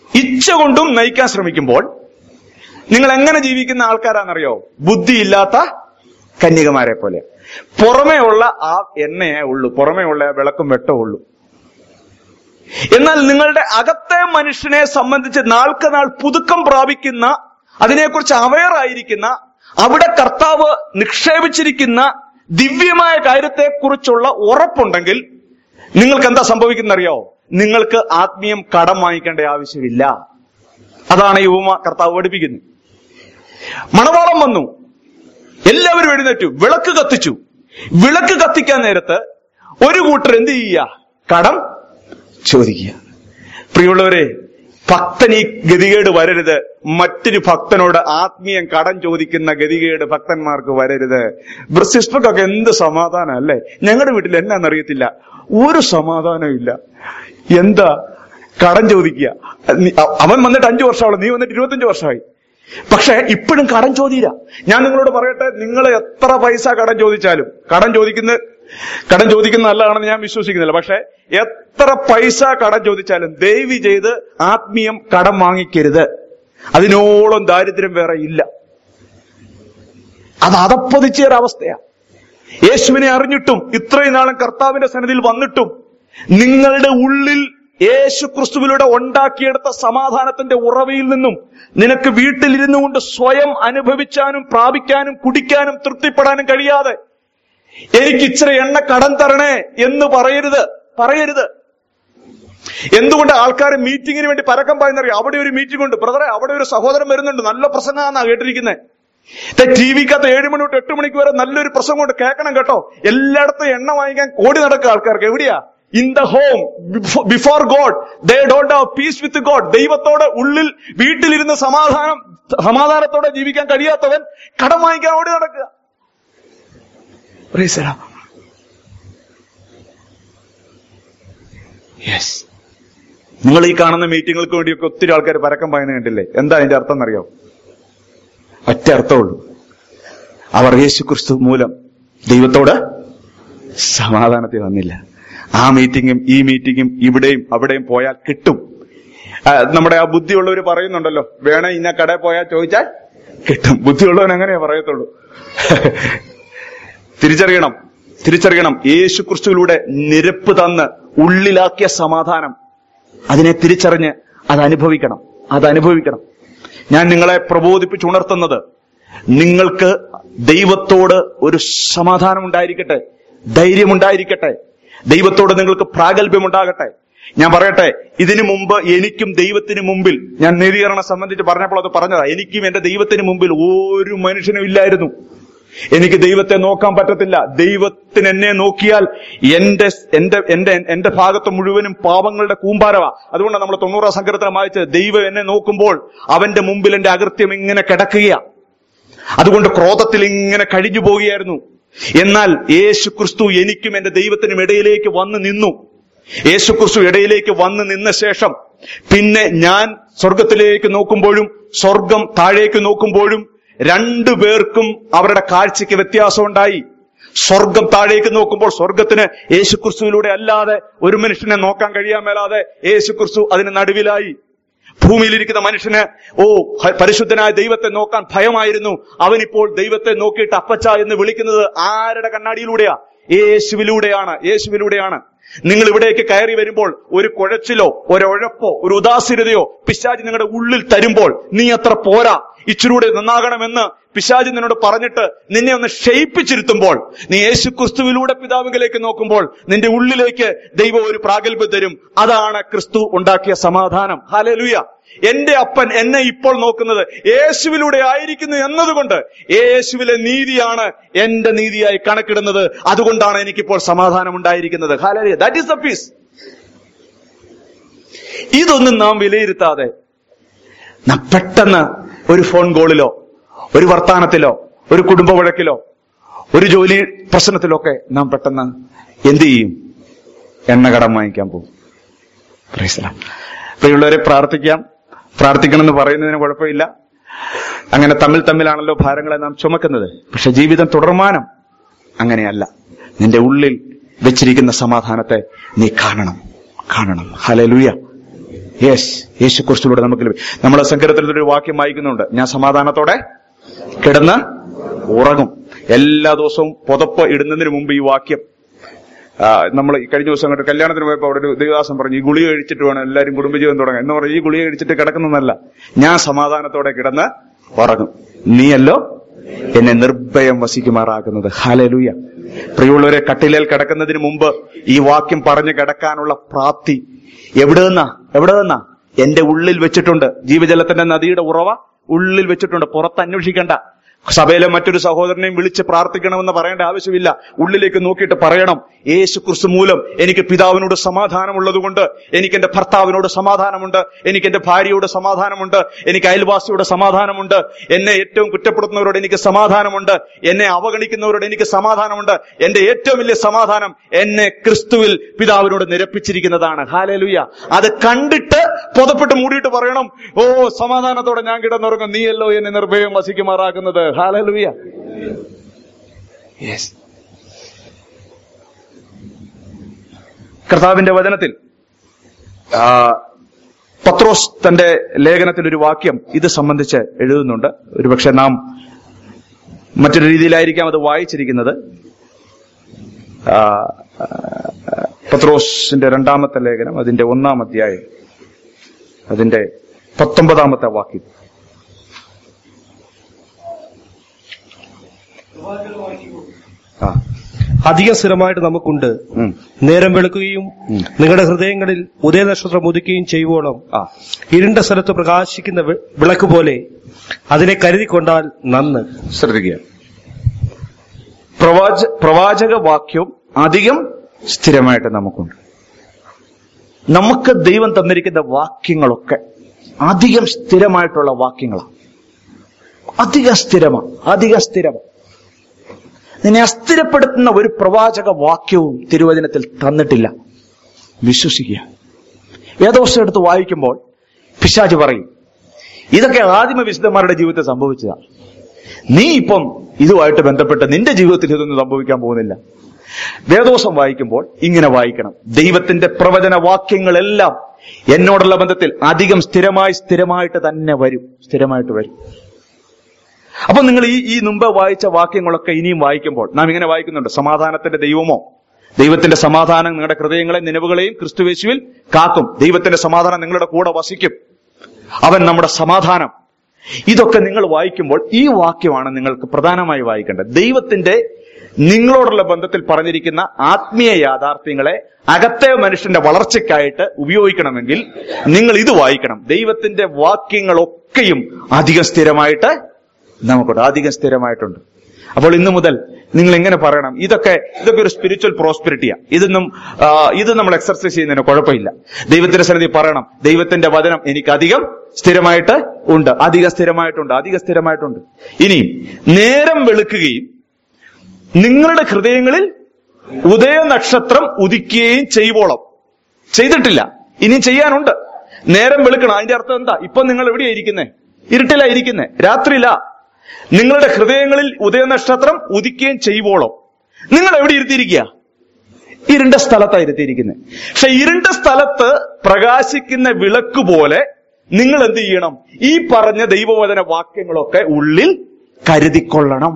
ഇച്ഛ കൊണ്ടും നയിക്കാൻ ശ്രമിക്കുമ്പോൾ നിങ്ങൾ എങ്ങനെ ജീവിക്കുന്ന ആൾക്കാരാണെന്നറിയോ ബുദ്ധിയില്ലാത്ത കന്യകമാരെ പോലെ പുറമേ ഉള്ള ആ എണ്ണയേ ഉള്ളൂ പുറമേ ഉള്ള ആ വിളക്കും വെട്ടവും ഉള്ളൂ എന്നാൽ നിങ്ങളുടെ അകത്തെ മനുഷ്യനെ സംബന്ധിച്ച് നാൾക്ക് നാൾ പുതുക്കം പ്രാപിക്കുന്ന അതിനെക്കുറിച്ച് അവയർ ആയിരിക്കുന്ന അവിടെ കർത്താവ് നിക്ഷേപിച്ചിരിക്കുന്ന ദിവ്യമായ കാര്യത്തെക്കുറിച്ചുള്ള ഉറപ്പുണ്ടെങ്കിൽ നിങ്ങൾക്ക് എന്താ സംഭവിക്കുന്നറിയോ നിങ്ങൾക്ക് ആത്മീയം കടം വാങ്ങിക്കേണ്ട ആവശ്യമില്ല അതാണ് ഈ ഉപമ കർത്താവ് പഠിപ്പിക്കുന്നത് മണവാളം വന്നു എല്ലാവരും എഴുന്നേറ്റു വിളക്ക് കത്തിച്ചു വിളക്ക് കത്തിക്കാൻ നേരത്ത് ഒരു കൂട്ടർ എന്ത് ചെയ്യുക കടം ചോദിക്കുക പ്രിയമുള്ളവരെ ഭക്തൻ ഈ ഗതികേട് വരരുത് മറ്റൊരു ഭക്തനോട് ആത്മീയം കടം ചോദിക്കുന്ന ഗതികേട് ഭക്തന്മാർക്ക് വരരുത് സിസ്റ്റർക്കൊക്കെ എന്ത് സമാധാനം അല്ലേ ഞങ്ങളുടെ വീട്ടിൽ എന്നാന്നറിയത്തില്ല ഒരു സമാധാനവും ഇല്ല എന്താ കടം ചോദിക്കുക നീ- അ- അവൻ വന്നിട്ട് അഞ്ചു വർഷമാവുള്ളൂ നീ വന്നിട്ട് ഇരുപത്തഞ്ച് വർഷമായി പക്ഷെ ഇപ്പോഴും കടം ചോദിയില്ല ഞാൻ നിങ്ങളോട് പറയട്ടെ നിങ്ങൾ എത്ര പൈസ കടം ചോദിച്ചാലും കടം ചോദിക്കുന്ന കടം ചോദിക്കുന്ന നല്ലതാണെന്ന് ഞാൻ വിശ്വസിക്കുന്നില്ല പക്ഷെ എത്ര പൈസ കടം ചോദിച്ചാലും ദയവ് ചെയ്ത് ആത്മീയം കടം വാങ്ങിക്കരുത് അതിനോളം ദാരിദ്ര്യം വേറെ ഇല്ല അത് അതപ്പതിച്ച ഒരവസ്ഥയാ യേശുവിനെ അറിഞ്ഞിട്ടും ഇത്രയും നാളും കർത്താവിന്റെ സന്നിധിയിൽ വന്നിട്ടും നിങ്ങളുടെ ഉള്ളിൽ യേശു ക്രിസ്തുവിലൂടെ ഉണ്ടാക്കിയെടുത്ത സമാധാനത്തിന്റെ ഉറവയിൽ നിന്നും നിനക്ക് വീട്ടിലിരുന്നു കൊണ്ട് സ്വയം അനുഭവിച്ചാനും പ്രാപിക്കാനും കുടിക്കാനും തൃപ്തിപ്പെടാനും കഴിയാതെ എനിക്ക് ഇച്ചിരി എണ്ണ കടം തരണേ എന്ന് പറയരുത് പറയരുത് എന്തുകൊണ്ട് ആൾക്കാർ മീറ്റിങ്ങിന് വേണ്ടി പരക്കം പായുന്നറിയാം അവിടെ ഒരു മീറ്റിംഗ് ഉണ്ട് ബ്രദറെ അവിടെ ഒരു സഹോദരൻ വരുന്നുണ്ട് നല്ല പ്രസംഗമാണെന്നാ കേട്ടിരിക്കുന്നത് ടി വിക്കകത്ത് ഏഴ് മണി തൊട്ട് എട്ട് മണിക്ക് വരെ നല്ലൊരു പ്രസംഗം കൊണ്ട് കേൾക്കണം കേട്ടോ എല്ലായിടത്തും എണ്ണ വാങ്ങിക്കാൻ കോടി നടക്കുക ആൾക്കാർക്ക് എവിടെയാ in the home before God they don't have peace with God ദൈവത്തോട് ഉള്ളിൽ വീട്ടിലിരുന്ന് സമാധാനം സമാധാനത്തോടെ ജീവിക്കാൻ കഴിയാത്തവൻ കടം വാങ്ങിക്കാൻ ഓടി നടക്കുക Praise the Lord. Yes. നിങ്ങൾ ഈ കാണുന്ന മീറ്റിങ്ങുകൾക്ക് വേണ്ടിയൊക്കെ ഒത്തിരി ആൾക്കാർ പരക്കം പായുന്ന കണ്ടില്ലേ എന്താ അതിന്റെ അർത്ഥം എന്നറിയോ ഒറ്റ അർത്ഥമുള്ളൂ അവർ യേശു ക്രിസ്തു മൂലം ദൈവത്തോട് സമാധാനത്തിൽ വന്നില്ല ആ മീറ്റിങ്ങും ഈ മീറ്റിങ്ങും ഇവിടെയും അവിടെയും പോയാൽ കിട്ടും ആ, നമ്മുടെ ആ ബുദ്ധിയുള്ളവർ പറയുന്നുണ്ടല്ലോ വേണേ ഇന്ന കടയിൽ പോയാൽ ചോദിച്ചാൽ കിട്ടും ബുദ്ധിയുള്ളവൻ അങ്ങനെയാ പറയത്തുള്ളൂ തിരിച്ചറിയണം തിരിച്ചറിയണം യേശു ക്രിസ്തുവിലൂടെ നിരപ്പ് തന്ന് ഉള്ളിലാക്കിയ സമാധാനം അതിനെ തിരിച്ചറിഞ്ഞ് അത് അനുഭവിക്കണം അത് അനുഭവിക്കണം ഞാൻ നിങ്ങളെ പ്രബോധിപ്പിച്ചുണർത്തുന്നത് നിങ്ങൾക്ക് ദൈവത്തോട് ഒരു സമാധാനം ഉണ്ടായിരിക്കട്ടെ ധൈര്യമുണ്ടായിരിക്കട്ടെ ദൈവത്തോട് നിങ്ങൾക്ക് പ്രാഗൽഭ്യമുണ്ടാകട്ടെ ഞാൻ പറയട്ടെ ഇതിനു മുമ്പ് എനിക്കും ദൈവത്തിന് മുമ്പിൽ ഞാൻ നീതീകരണം സംബന്ധിച്ച് പറഞ്ഞപ്പോൾ അത് പറഞ്ഞതാ എനിക്കും എന്റെ ദൈവത്തിന് മുമ്പിൽ ഒരു മനുഷ്യനും ഇല്ലായിരുന്നു എനിക്ക് ദൈവത്തെ നോക്കാൻ പറ്റത്തില്ല ദൈവത്തിന് എന്നെ നോക്കിയാൽ എന്റെ എന്റെ എന്റെ എന്റെ ഭാഗത്ത് മുഴുവനും പാപങ്ങളുടെ കൂമ്പാരവാ അതുകൊണ്ടാണ് നമ്മൾ തൊണ്ണൂറാം സങ്കീർത്തനം വായിച്ചത് ദൈവം എന്നെ നോക്കുമ്പോൾ അവന്റെ മുമ്പിൽ എന്റെ അകൃത്യം ഇങ്ങനെ കിടക്കുകയാ അതുകൊണ്ട് ക്രോധത്തിൽ ഇങ്ങനെ കഴിഞ്ഞു പോവുകയായിരുന്നു എന്നാൽ യേശു ക്രിസ്തു എനിക്കും എന്റെ ദൈവത്തിനും ഇടയിലേക്ക് വന്ന് നിന്നു യേശു ക്രിസ്തു ഇടയിലേക്ക് വന്ന് നിന്ന ശേഷം പിന്നെ ഞാൻ സ്വർഗത്തിലേക്ക് നോക്കുമ്പോഴും സ്വർഗം താഴേക്ക് നോക്കുമ്പോഴും രണ്ടു പേർക്കും അവരുടെ കാഴ്ചയ്ക്ക് വ്യത്യാസമുണ്ടായി സ്വർഗം താഴേക്ക് നോക്കുമ്പോൾ സ്വർഗത്തിന് യേശു ക്രിസ്തുവിലൂടെ അല്ലാതെ ഒരു മനുഷ്യനെ നോക്കാൻ കഴിയാൻ മേലാതെ യേശു ക്രിസ്തു അതിന് നടുവിലായി ഭൂമിയിലിരിക്കുന്ന മനുഷ്യന് ഓ ഹ- പരിശുദ്ധനായ ദൈവത്തെ നോക്കാൻ ഭയമായിരുന്നു അവനിപ്പോൾ ദൈവത്തെ നോക്കിയിട്ട് അപ്പച്ച എന്ന് വിളിക്കുന്നത് ആരുടെ കണ്ണാടിയിലൂടെയാ യേശുവിലൂടെയാണ് യേശുവിലൂടെയാണ് നിങ്ങൾ ഇവിടേക്ക് കയറി വരുമ്പോൾ ഒരു കുഴച്ചിലോ ഒരൊഴപ്പോ ഒരു ഉദാസീനതയോ പിശാജ് നിങ്ങളുടെ ഉള്ളിൽ തരുമ്പോൾ നീ അത്ര പോരാ ഇച്ചിരൂടെ നന്നാകണമെന്ന് പിശാജ് നിന്നോട് പറഞ്ഞിട്ട് നിന്നെ ഒന്ന് ക്ഷയിപ്പിച്ചിരുത്തുമ്പോൾ നീ യേശു ക്രിസ്തുവിലൂടെ പിതാവിലേക്ക് നോക്കുമ്പോൾ നിന്റെ ഉള്ളിലേക്ക് ദൈവം ഒരു പ്രാഗൽഭ്യം തരും അതാണ് ക്രിസ്തു ഉണ്ടാക്കിയ സമാധാനം ഹാലലുയ എന്റെ അപ്പൻ എന്നെ ഇപ്പോൾ നോക്കുന്നത് യേശുവിലൂടെ ആയിരിക്കുന്നു എന്നതുകൊണ്ട് യേശുവിലെ നീതിയാണ് എന്റെ നീതിയായി കണക്കിടുന്നത് അതുകൊണ്ടാണ് എനിക്കിപ്പോൾ സമാധാനം ഉണ്ടായിരിക്കുന്നത് hallelujah that is the peace ഇതൊന്നും നാം വിലയിരുത്താതെ നാം പെട്ടെന്ന് ഒരു ഫോൺ കോളിലോ ഒരു വർത്താനത്തിലോ ഒരു കുടുംബ വഴക്കിലോ ഒരു ജോലി പ്രശ്നത്തിലൊക്കെ നാം പെട്ടെന്ന് എന്ത് ചെയ്യും എണ്ണ കടം വാങ്ങിക്കാൻ പോകും Praise the Lord. പ്രിയമുള്ളവരെ പ്രാർത്ഥിക്കാം പ്രാർത്ഥിക്കണം എന്ന് പറയുന്നതിന് കുഴപ്പമില്ല അങ്ങനെ തമ്മിൽ തമ്മിലാണല്ലോ ഭാരങ്ങളെ നാം ചുമക്കുന്നത് പക്ഷെ ജീവിതം തുടർമാനം അങ്ങനെയല്ല നിന്റെ ഉള്ളിൽ വെച്ചിരിക്കുന്ന സമാധാനത്തെ നീ കാണണം കാണണം ഹലലുയ യെസ് യേശു കുറിച്ചിലൂടെ നമുക്ക് ലഭി- നമ്മളെ സങ്കരത്തിൽ ഒരു വാക്യം വായിക്കുന്നുണ്ട് ഞാൻ സമാധാനത്തോടെ കിടന്ന് ഉറങ്ങും എല്ലാ ദിവസവും പുതപ്പ് ഇടുന്നതിന് മുമ്പ് ഈ വാക്യം നമ്മൾ കഴിഞ്ഞ ദിവസം അങ്ങോട്ട് കല്യാണത്തിന് പോയപ്പോൾ അവിടെ ഒരു ദേവദാസം പറഞ്ഞു ഈ ഗുളിക കഴിച്ചിട്ട് വേണം എല്ലാവരും കുടുംബജീവൻ തുടങ്ങാൻ എന്ന് പറഞ്ഞ് ഈ ഗുളിക കഴിച്ചിട്ട് കിടക്കുന്നതല്ല ഞാൻ സമാധാനത്തോടെ കിടന്ന് ഉറങ്ങും നീയല്ലോ എന്നെ നിർഭയം വസിക്കുമാറാക്കുന്നത് ഹാലലൂയ പ്രിയമുള്ളവരെ കട്ടിലേൽ കിടക്കുന്നതിന് മുമ്പ് ഈ വാക്യം പറഞ്ഞു കിടക്കാനുള്ള പ്രാപ്തി എവിടെ നിന്നാ എവിടെ നിന്നാ എന്റെ ഉള്ളിൽ വെച്ചിട്ടുണ്ട് ജീവജലത്തിന്റെ നദിയുടെ ഉറവ ഉള്ളിൽ വെച്ചിട്ടുണ്ട് പുറത്ത് അന്വേഷിക്കണ്ട സഭയിലെ മറ്റൊരു സഹോദരനെയും വിളിച്ച് പ്രാർത്ഥിക്കണമെന്ന് പറയേണ്ട ആവശ്യമില്ല ഉള്ളിലേക്ക് നോക്കിയിട്ട് പറയണം യേശു ക്രിസ്തു മൂലം എനിക്ക് പിതാവിനോട് സമാധാനമുള്ളതുകൊണ്ട് എനിക്ക് എന്റെ ഭർത്താവിനോട് സമാധാനമുണ്ട് എനിക്ക് എന്റെ ഭാര്യയോട് സമാധാനമുണ്ട് എനിക്ക് അയൽവാസിയോട് സമാധാനമുണ്ട് എന്നെ ഏറ്റവും കുറ്റപ്പെടുത്തുന്നവരോട് എനിക്ക് സമാധാനമുണ്ട് എന്നെ അവഗണിക്കുന്നവരോട് എനിക്ക് സമാധാനമുണ്ട് എന്റെ ഏറ്റവും വലിയ സമാധാനം എന്നെ ക്രിസ്തുവിൽ പിതാവിനോട് നിരപ്പിച്ചിരിക്കുന്നതാണ് ഹാലലുയ അത് കണ്ടിട്ട് പുതപ്പെട്ട് മൂടിയിട്ട് പറയണം ഓ സമാധാനത്തോടെ ഞാൻ കിടന്നുറങ്ങും നീയല്ലോ എന്നെ നിർഭയം വസിക്കുമാറാക്കുന്നത് ഹാലലുയ യെസ് കർത്താവിന്റെ വചനത്തിൽ ആ, പത്രോസ് തന്റെ ലേഖനത്തിൽ ഒരു വാക്യം ഇത് സംബന്ധിച്ച് എഴുതുന്നുണ്ട് ഒരുപക്ഷെ നാം മറ്റൊരു രീതിയിലായിരിക്കാം അത് വായിച്ചിരിക്കുന്നത് ആ, ആ, പത്രോസിന്റെ രണ്ടാമത്തെ ലേഖനം അതിന്റെ ഒന്നാം അധ്യായം അതിന്റെ പത്തൊമ്പതാമത്തെ വാക്യം ആ അധികം സ്ഥിരമായിട്ട് നമുക്കുണ്ട് ഉം, നേരം വെളുക്കുകയും ഉം. നിങ്ങളുടെ ഹൃദയങ്ങളിൽ ഉദയനക്ഷത്രം ഉദിക്കുകയും ചെയ്യുവോളം ആ ഇരുണ്ട സ്ഥലത്ത് പ്രകാശിക്കുന്ന വി- വിളക്ക് പോലെ അതിനെ കരുതിക്കൊണ്ടാൽ നന്ന് ശ്രദ്ധിക്കുക പ്രവാച പ്രവാചക വാക്യവും അധികം സ്ഥിരമായിട്ട് നമുക്കുണ്ട് നമുക്ക് ദൈവം തന്നിരിക്കുന്ന വാക്യങ്ങളൊക്കെ അധികം സ്ഥിരമായിട്ടുള്ള വാക്യങ്ങളാണ് അധിക സ്ഥിരമാണ് അധിക സ്ഥിരമാണ് നിന്നെ അസ്ഥിരപ്പെടുത്തുന്ന ഒരു പ്രവാചക വാക്യവും തിരുവചനത്തിൽ തന്നിട്ടില്ല വിശ്വസിക്കുക വേദവസ്തു എടുത്ത് വായിക്കുമ്പോൾ പിശാജ് പറയും ഇതൊക്കെ ആദിമ വിശുദ്ധന്മാരുടെ ജീവിതത്തിൽ സംഭവിച്ചതാണ് നീ ഇപ്പം ഇതുമായിട്ട് ബന്ധപ്പെട്ട് നിന്റെ ജീവിതത്തിൽ ഇതൊന്നും സംഭവിക്കാൻ പോകുന്നില്ല വേദോസം വായിക്കുമ്പോൾ ഇങ്ങനെ വായിക്കണം ദൈവത്തിന്റെ പ്രവചന വാക്യങ്ങളെല്ലാം എന്നോടുള്ള ബന്ധത്തിൽ അധികം സ്ഥിരമായി സ്ഥിരമായിട്ട് തന്നെ വരും സ്ഥിരമായിട്ട് വരും അപ്പൊ നിങ്ങൾ ഈ ഈ മുമ്പ് വായിച്ച വാക്യങ്ങളൊക്കെ ഇനിയും വായിക്കുമ്പോൾ നാം ഇങ്ങനെ വായിക്കുന്നുണ്ട് സമാധാനത്തിന്റെ ദൈവമോ ദൈവത്തിന്റെ സമാധാനം നിങ്ങളുടെ ഹൃദയങ്ങളെ നിലവുകളെയും ക്രിസ്തുവേശുവിൽ കാക്കും ദൈവത്തിന്റെ സമാധാനം നിങ്ങളുടെ കൂടെ വസിക്കും അവൻ നമ്മുടെ സമാധാനം ഇതൊക്കെ നിങ്ങൾ വായിക്കുമ്പോൾ ഈ വാക്യമാണ് നിങ്ങൾക്ക് പ്രധാനമായി വായിക്കേണ്ടത് ദൈവത്തിന്റെ നിങ്ങളോടുള്ള ബന്ധത്തിൽ പറഞ്ഞിരിക്കുന്ന ആത്മീയ യാഥാർത്ഥ്യങ്ങളെ അകത്തെ മനുഷ്യന്റെ വളർച്ചയ്ക്കായിട്ട് ഉപയോഗിക്കണമെങ്കിൽ നിങ്ങൾ ഇത് വായിക്കണം ദൈവത്തിന്റെ വാക്യങ്ങളൊക്കെയും അധികം സ്ഥിരമായിട്ട് നമുക്കുണ്ട് അധികം സ്ഥിരമായിട്ടുണ്ട് അപ്പോൾ ഇന്നു മുതൽ നിങ്ങൾ എങ്ങനെ പറയണം ഇതൊക്കെ ഇതൊക്കെ ഒരു സ്പിരിച്വൽ പ്രോസ്പെരിറ്റിയാ ഇതൊന്നും ആ, ഇത് നമ്മൾ എക്സർസൈസ് ചെയ്യുന്നതിന് കുഴപ്പമില്ല ദൈവത്തിന്റെ സന്നിധി പറയണം ദൈവത്തിന്റെ വചനം എനിക്ക് അധികം സ്ഥിരമായിട്ട് ഉണ്ട് അധികം സ്ഥിരമായിട്ടുണ്ട് അധികം സ്ഥിരമായിട്ടുണ്ട് ഇനിയും നേരം വെളുക്കുകയും നിങ്ങളുടെ ഹൃദയങ്ങളിൽ ഉദയ നക്ഷത്രം ഉദിക്കുകയും ചെയ്യുവോളം ചെയ്തിട്ടില്ല ഇനി ചെയ്യാനുണ്ട് നേരം വെളുക്കണം അതിന്റെ അർത്ഥം എന്താ ഇപ്പൊ നിങ്ങൾ എവിടെയാ ഇരിക്കുന്നേ ഇരുട്ടിലാ ഇരിക്കുന്നേ രാത്രിയില നിങ്ങളുടെ ഹൃദയങ്ങളിൽ ഉദയനക്ഷത്രം ഉദിക്കുകയും ചെയ്യുവോളം നിങ്ങൾ എവിടെ ഇരുത്തിയിരിക്കുക ഇരുണ്ട സ്ഥലത്താ ഇരുത്തിയിരിക്കുന്നത് പക്ഷെ ഇരുണ്ട സ്ഥലത്ത് പ്രകാശിക്കുന്ന വിളക്ക് പോലെ നിങ്ങൾ എന്ത് ചെയ്യണം ഈ പറഞ്ഞ ദൈവവചന വാക്യങ്ങളൊക്കെ ഉള്ളിൽ കരുതിക്കൊള്ളണം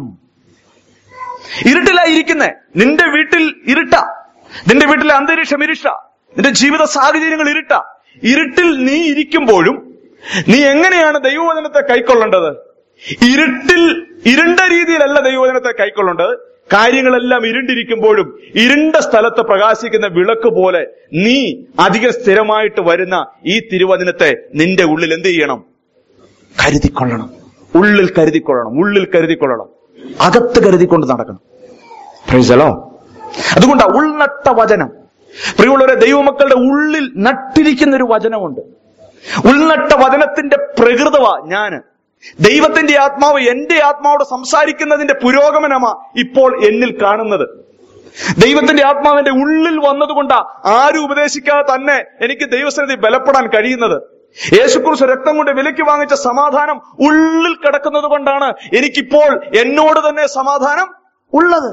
ഇരുട്ടിലായിരിക്കുന്നേ നിന്റെ വീട്ടിൽ ഇരുട്ട നിന്റെ വീട്ടിലെ അന്തരീക്ഷം ഇരുട്ട നിന്റെ ജീവിത സാഹചര്യങ്ങൾ ഇരുട്ട ഇരുട്ടിൽ നീ ഇരിക്കുമ്പോഴും നീ എങ്ങനെയാണ് ദൈവവചനത്തെ കൈക്കൊള്ളേണ്ടത് ഇരുട്ടിൽ ഇരുണ്ട രീതിയിലല്ല ദൈവവചനത്തെ കൈക്കൊള്ളേണ്ടത് കാര്യങ്ങളെല്ലാം ഇരുണ്ടിരിക്കുമ്പോഴും ഇരുണ്ട സ്ഥലത്ത് പ്രകാശിക്കുന്ന വിളക്ക് പോലെ നീ അധിക സ്ഥിരമായിട്ട് വരുന്ന ഈ തിരുവചനത്തെ നിന്റെ ഉള്ളിൽ എന്ത് ചെയ്യണം കരുതിക്കൊള്ളണം ഉള്ളിൽ കരുതിക്കൊള്ളണം ഉള്ളിൽ കരുതിക്കൊള്ളണം അകത്ത് കരുതിക്കൊണ്ട് നടക്കണം പ്രൈസലോ അതുകൊണ്ടാ ഉൾനട്ട വചനം പ്രിയമുള്ളവരെ ദൈവമക്കളുടെ ഉള്ളിൽ നട്ടിരിക്കുന്ന ഒരു വചനമുണ്ട് ഉൾനട്ട വചനത്തിന്റെ പ്രകൃതമാ ഞാന് ദൈവത്തിന്റെ ആത്മാവ് എന്റെ ആത്മാവോട് സംസാരിക്കുന്നതിന്റെ പുരോഗമനമാ ഇപ്പോൾ എന്നിൽ കാണുന്നത് ദൈവത്തിന്റെ ആത്മാവിന്റെ ഉള്ളിൽ വന്നതുകൊണ്ടാ ആരും ഉപദേശിക്കാതെ തന്നെ എനിക്ക് ദൈവസന്നിധി ബലപ്പെടാൻ കഴിയുന്നത് യേശുക്രിസ്തു രക്തം കൊണ്ട് വിലയ്ക്ക് വാങ്ങിച്ച സമാധാനം ഉള്ളിൽ കിടക്കുന്നത് കൊണ്ടാണ് എനിക്കിപ്പോൾ എന്നോട് തന്നെ സമാധാനം ഉള്ളത്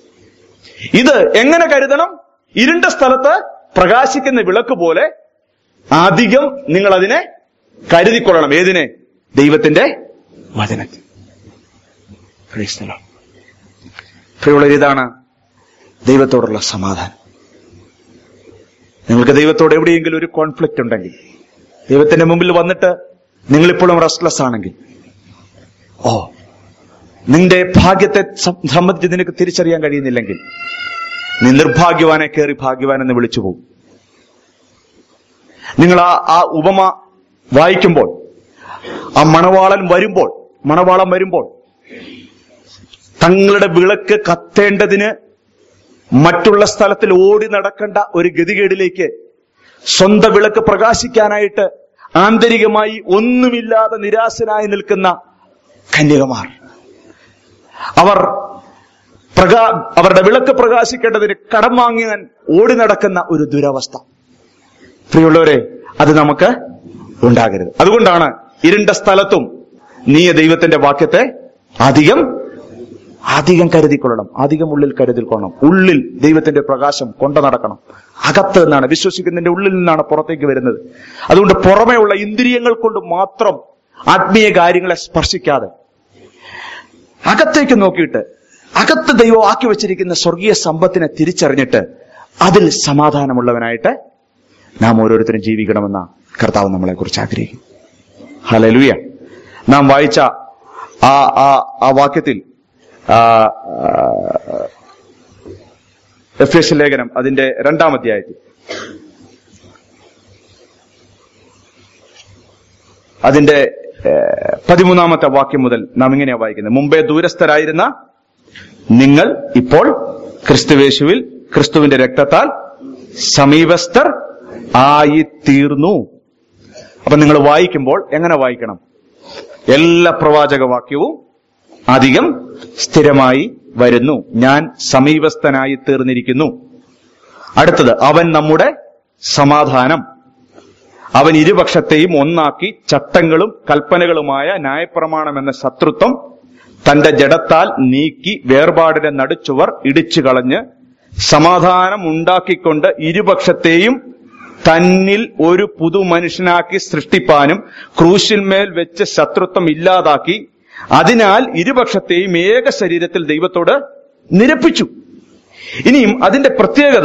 ഇത് എങ്ങനെ കരുതണം ഇരുണ്ട സ്ഥലത്ത് പ്രകാശിക്കുന്ന വിളക്ക് പോലെ അധികം നിങ്ങൾ അതിനെ കരുതിക്കൊള്ളണം ഏതിനെ ദൈവത്തിന്റെ വചനത്തിൽ Praise the Lord. പ്രിയമുള്ളവർ ഇതാണ് ദൈവത്തോടുള്ള സമാധാനം നിങ്ങൾക്ക് ദൈവത്തോട് എവിടെയെങ്കിലും ഒരു കോൺഫ്ലിക്റ്റ് ഉണ്ടെങ്കിൽ ദൈവത്തിന്റെ മുമ്പിൽ വന്നിട്ട് നിങ്ങളിപ്പോഴും റെസ്റ്റ്ലെസ് ആണെങ്കിൽ ഓ നിന്റെ ഭാഗ്യത്തെ സം- സംബന്ധിച്ച് നിനക്ക് തിരിച്ചറിയാൻ കഴിയുന്നില്ലെങ്കിൽ നീ നിർഭാഗ്യവാനെ കയറി ഭാഗ്യവാൻ എന്ന് വിളിച്ചു പോകും നിങ്ങൾ ആ ആ ഉപമ വായിക്കുമ്പോൾ ആ മണവാളൻ വരുമ്പോൾ മണവാളൻ വരുമ്പോൾ തങ്ങളുടെ വിളക്ക് കത്തേണ്ടതിന് മറ്റുള്ള സ്ഥലത്തിൽ ഓടി നടക്കേണ്ട ഒരു ഗതികേടിലേക്ക് സ്വന്തം വിളക്ക് പ്രകാശിക്കാനായിട്ട് ആന്തരികമായി ഒന്നുമില്ലാതെ നിരാശനായി നിൽക്കുന്ന കന്യകമാർ അവർ പ്രകാ അവരുടെ വിളക്ക് പ്രകാശിക്കേണ്ടതിന് കടം വാങ്ങിയാൻ ഓടി നടക്കുന്ന ഒരു ദുരവസ്ഥ പ്രിയമുള്ളവരെ അത് നമുക്ക് ഉണ്ടാകരുത് അതുകൊണ്ടാണ് ഇരുണ്ട സ്ഥലത്തും നീ ദൈവത്തിന്റെ വാക്യത്തെ അധികം അധികം കരുതിക്കൊള്ളണം അധികം ഉള്ളിൽ കരുതിക്കൊള്ളണം ഉള്ളിൽ ദൈവത്തിന്റെ പ്രകാശം കൊണ്ടു നടക്കണം അകത്ത് നിന്നാണ് വിശ്വസിക്കുന്നതിന്റെ ഉള്ളിൽ നിന്നാണ് പുറത്തേക്ക് വരുന്നത് അതുകൊണ്ട് പുറമേയുള്ള ഇന്ദ്രിയങ്ങൾ കൊണ്ട് മാത്രം ആത്മീയ കാര്യങ്ങളെ സ്പർശിക്കാതെ അകത്തേക്ക് നോക്കിയിട്ട് അകത്ത് ദൈവം ആക്കി വെച്ചിരിക്കുന്ന സ്വർഗീയ സമ്പത്തിനെ തിരിച്ചറിഞ്ഞിട്ട് അതിൽ സമാധാനമുള്ളവനായിട്ട് നാം ഓരോരുത്തരും ജീവിക്കണമെന്ന കർത്താവ് നമ്മളെ കുറിച്ച് ആഗ്രഹിക്കും ഹലലുയ നാം വായിച്ച ആ ആ ആ വാക്യത്തിൽ ആ, ആ, എഫ് എസ് ലേഖനം അതിന്റെ രണ്ടാം അധ്യായത്തിൽ അതിന്റെ ഏഹ്, പതിമൂന്നാമത്തെ വാക്യം മുതൽ നാം ഇങ്ങനെയാ വായിക്കുന്നത് മുമ്പേ ദൂരസ്ഥരായിരുന്ന നിങ്ങൾ ഇപ്പോൾ ക്രിസ്തുവേശുവിൽ ക്രിസ്തുവിന്റെ രക്തത്താൽ സമീപസ്ഥർ ആയി തീർന്നു അപ്പൊ നിങ്ങൾ വായിക്കുമ്പോൾ എങ്ങനെ വായിക്കണം എല്ലാ പ്രവാചക വാക്യവും അധികം സ്ഥിരമായി വരുന്നു ഞാൻ സമീപസ്ഥനായി തീർന്നിരിക്കുന്നു അടുത്തത് അവൻ നമ്മുടെ സമാധാനം അവൻ ഇരുപക്ഷത്തെയും ഒന്നാക്കി ചട്ടങ്ങളും കൽപ്പനകളുമായ ന്യായപ്രമാണം എന്ന ശത്രുത്വം തന്റെ ജഡത്താൽ നീക്കി വേർപാടിന്റെ നടുച്ചുവർ ഇടിച്ചു കളഞ്ഞ് സമാധാനം ഉണ്ടാക്കിക്കൊണ്ട് ഇരുപക്ഷത്തെയും തന്നിൽ ഒരു പുതു മനുഷ്യനാക്കി സൃഷ്ടിപ്പാനും ക്രൂശിന്മേൽ വെച്ച് ശത്രുത്വം ഇല്ലാതാക്കി അതിനാൽ ഇരുപക്ഷത്തെയും ഏക ശരീരത്തിൽ ദൈവത്തോട് നിരപ്പിച്ചു ഇനിയും അതിന്റെ പ്രത്യേകത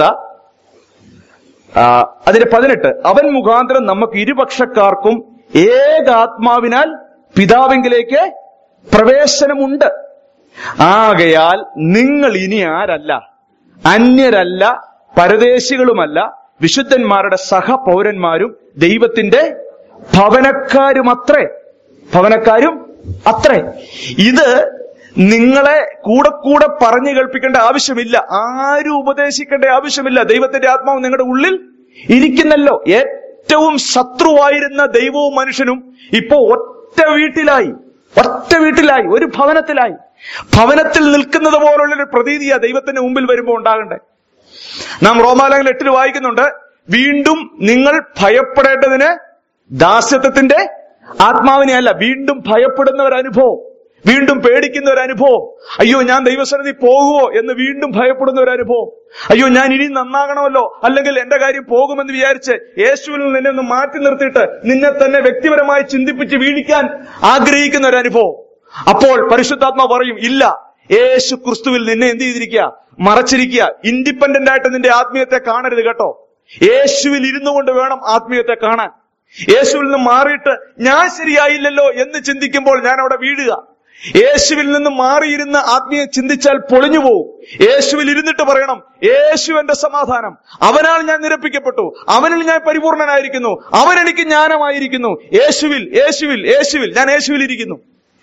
ആ, അതിന്റെ പതിനെട്ട് അവൻ മുഖാന്തരം നമുക്ക് ഇരുപക്ഷക്കാർക്കും ഏകാത്മാവിനാൽ പിതാവെങ്കിലേക്ക് പ്രവേശനമുണ്ട് ആകയാൽ നിങ്ങൾ ഇനി ആരല്ല അന്യരല്ല പരദേശികളുമല്ല വിശുദ്ധന്മാരുടെ സഹപൗരന്മാരും ദൈവത്തിന്റെ ഭവനക്കാരുമത്രേ ഭവനക്കാരും അത്രേ ഇത് നിങ്ങളെ കൂടെ കൂടെ പറഞ്ഞു കേൾപ്പിക്കേണ്ട ആവശ്യമില്ല ആരും ഉപദേശിക്കേണ്ട ആവശ്യമില്ല ദൈവത്തിന്റെ ആത്മാവ് നിങ്ങളുടെ ഉള്ളിൽ ഇരിക്കുന്നല്ലോ ഏറ്റവും ശത്രുവായിരുന്ന ദൈവവും മനുഷ്യനും ഇപ്പോ ഒറ്റ വീട്ടിലായി ഒറ്റ വീട്ടിലായി ഒരു ഭവനത്തിലായി ഭവനത്തിൽ നിൽക്കുന്നത് പോലുള്ള ഒരു പ്രതീതിയാ ദൈവത്തിന്റെ മുമ്പിൽ വരുമ്പോൾ ഉണ്ടാകണ്ടേ നാം റോമാലയങ്ങൾ എട്ടിൽ വായിക്കുന്നുണ്ട് വീണ്ടും നിങ്ങൾ ഭയപ്പെടേണ്ടതിന് ദാസ്യത്വത്തിന്റെ ആത്മാവിനെ അല്ല വീണ്ടും ഭയപ്പെടുന്ന ഒരു അനുഭവം വീണ്ടും പേടിക്കുന്ന ഒരു അനുഭവം അയ്യോ ഞാൻ ദൈവസന്നിധി പോകുമോ എന്ന് വീണ്ടും ഭയപ്പെടുന്ന ഒരു അനുഭവം അയ്യോ ഞാൻ ഇനി നന്നാകണമല്ലോ അല്ലെങ്കിൽ എന്റെ കാര്യം പോകുമെന്ന് വിചാരിച്ച് യേശുവിൽ നിന്ന് നിന്നെ ഒന്ന് മാറ്റി നിർത്തിയിട്ട് നിന്നെ തന്നെ വ്യക്തിപരമായി ചിന്തിപ്പിച്ച് വീഴിക്കാൻ ആഗ്രഹിക്കുന്ന ഒരു അനുഭവം അപ്പോൾ പരിശുദ്ധാത്മ പറയും ഇല്ല യേശു ക്രിസ്തുവിൽ നിന്നെ എന്ത് ചെയ്തിരിക്കുക മറച്ചിരിക്കുക ഇൻഡിപെൻഡന്റ് ആയിട്ട് നിന്റെ ആത്മീയത്തെ കാണരുത് കേട്ടോ യേശുവിൽ ഇരുന്നു കൊണ്ട് വേണം ആത്മീയത്തെ കാണാൻ യേശുവിൽ നിന്ന് മാറിയിട്ട് ഞാൻ ശരിയായില്ലല്ലോ എന്ന് ചിന്തിക്കുമ്പോൾ ഞാൻ അവിടെ വീഴുക യേശുവിൽ നിന്ന് മാറിയിരുന്ന് ആത്മീയ ചിന്തിച്ചാൽ പൊളിഞ്ഞു പോകും യേശുവിൽ ഇരുന്നിട്ട് പറയണം യേശു എന്റെ സമാധാനം അവനാൽ ഞാൻ നിരപ്പിക്കപ്പെട്ടു അവനിൽ ഞാൻ പരിപൂർണനായിരിക്കുന്നു അവൻ എനിക്ക് ജ്ഞാനമായിരിക്കുന്നു യേശുവിൽ യേശുവിൽ യേശുവിൽ ഞാൻ യേശുവിൽ ഇരിക്കുന്നു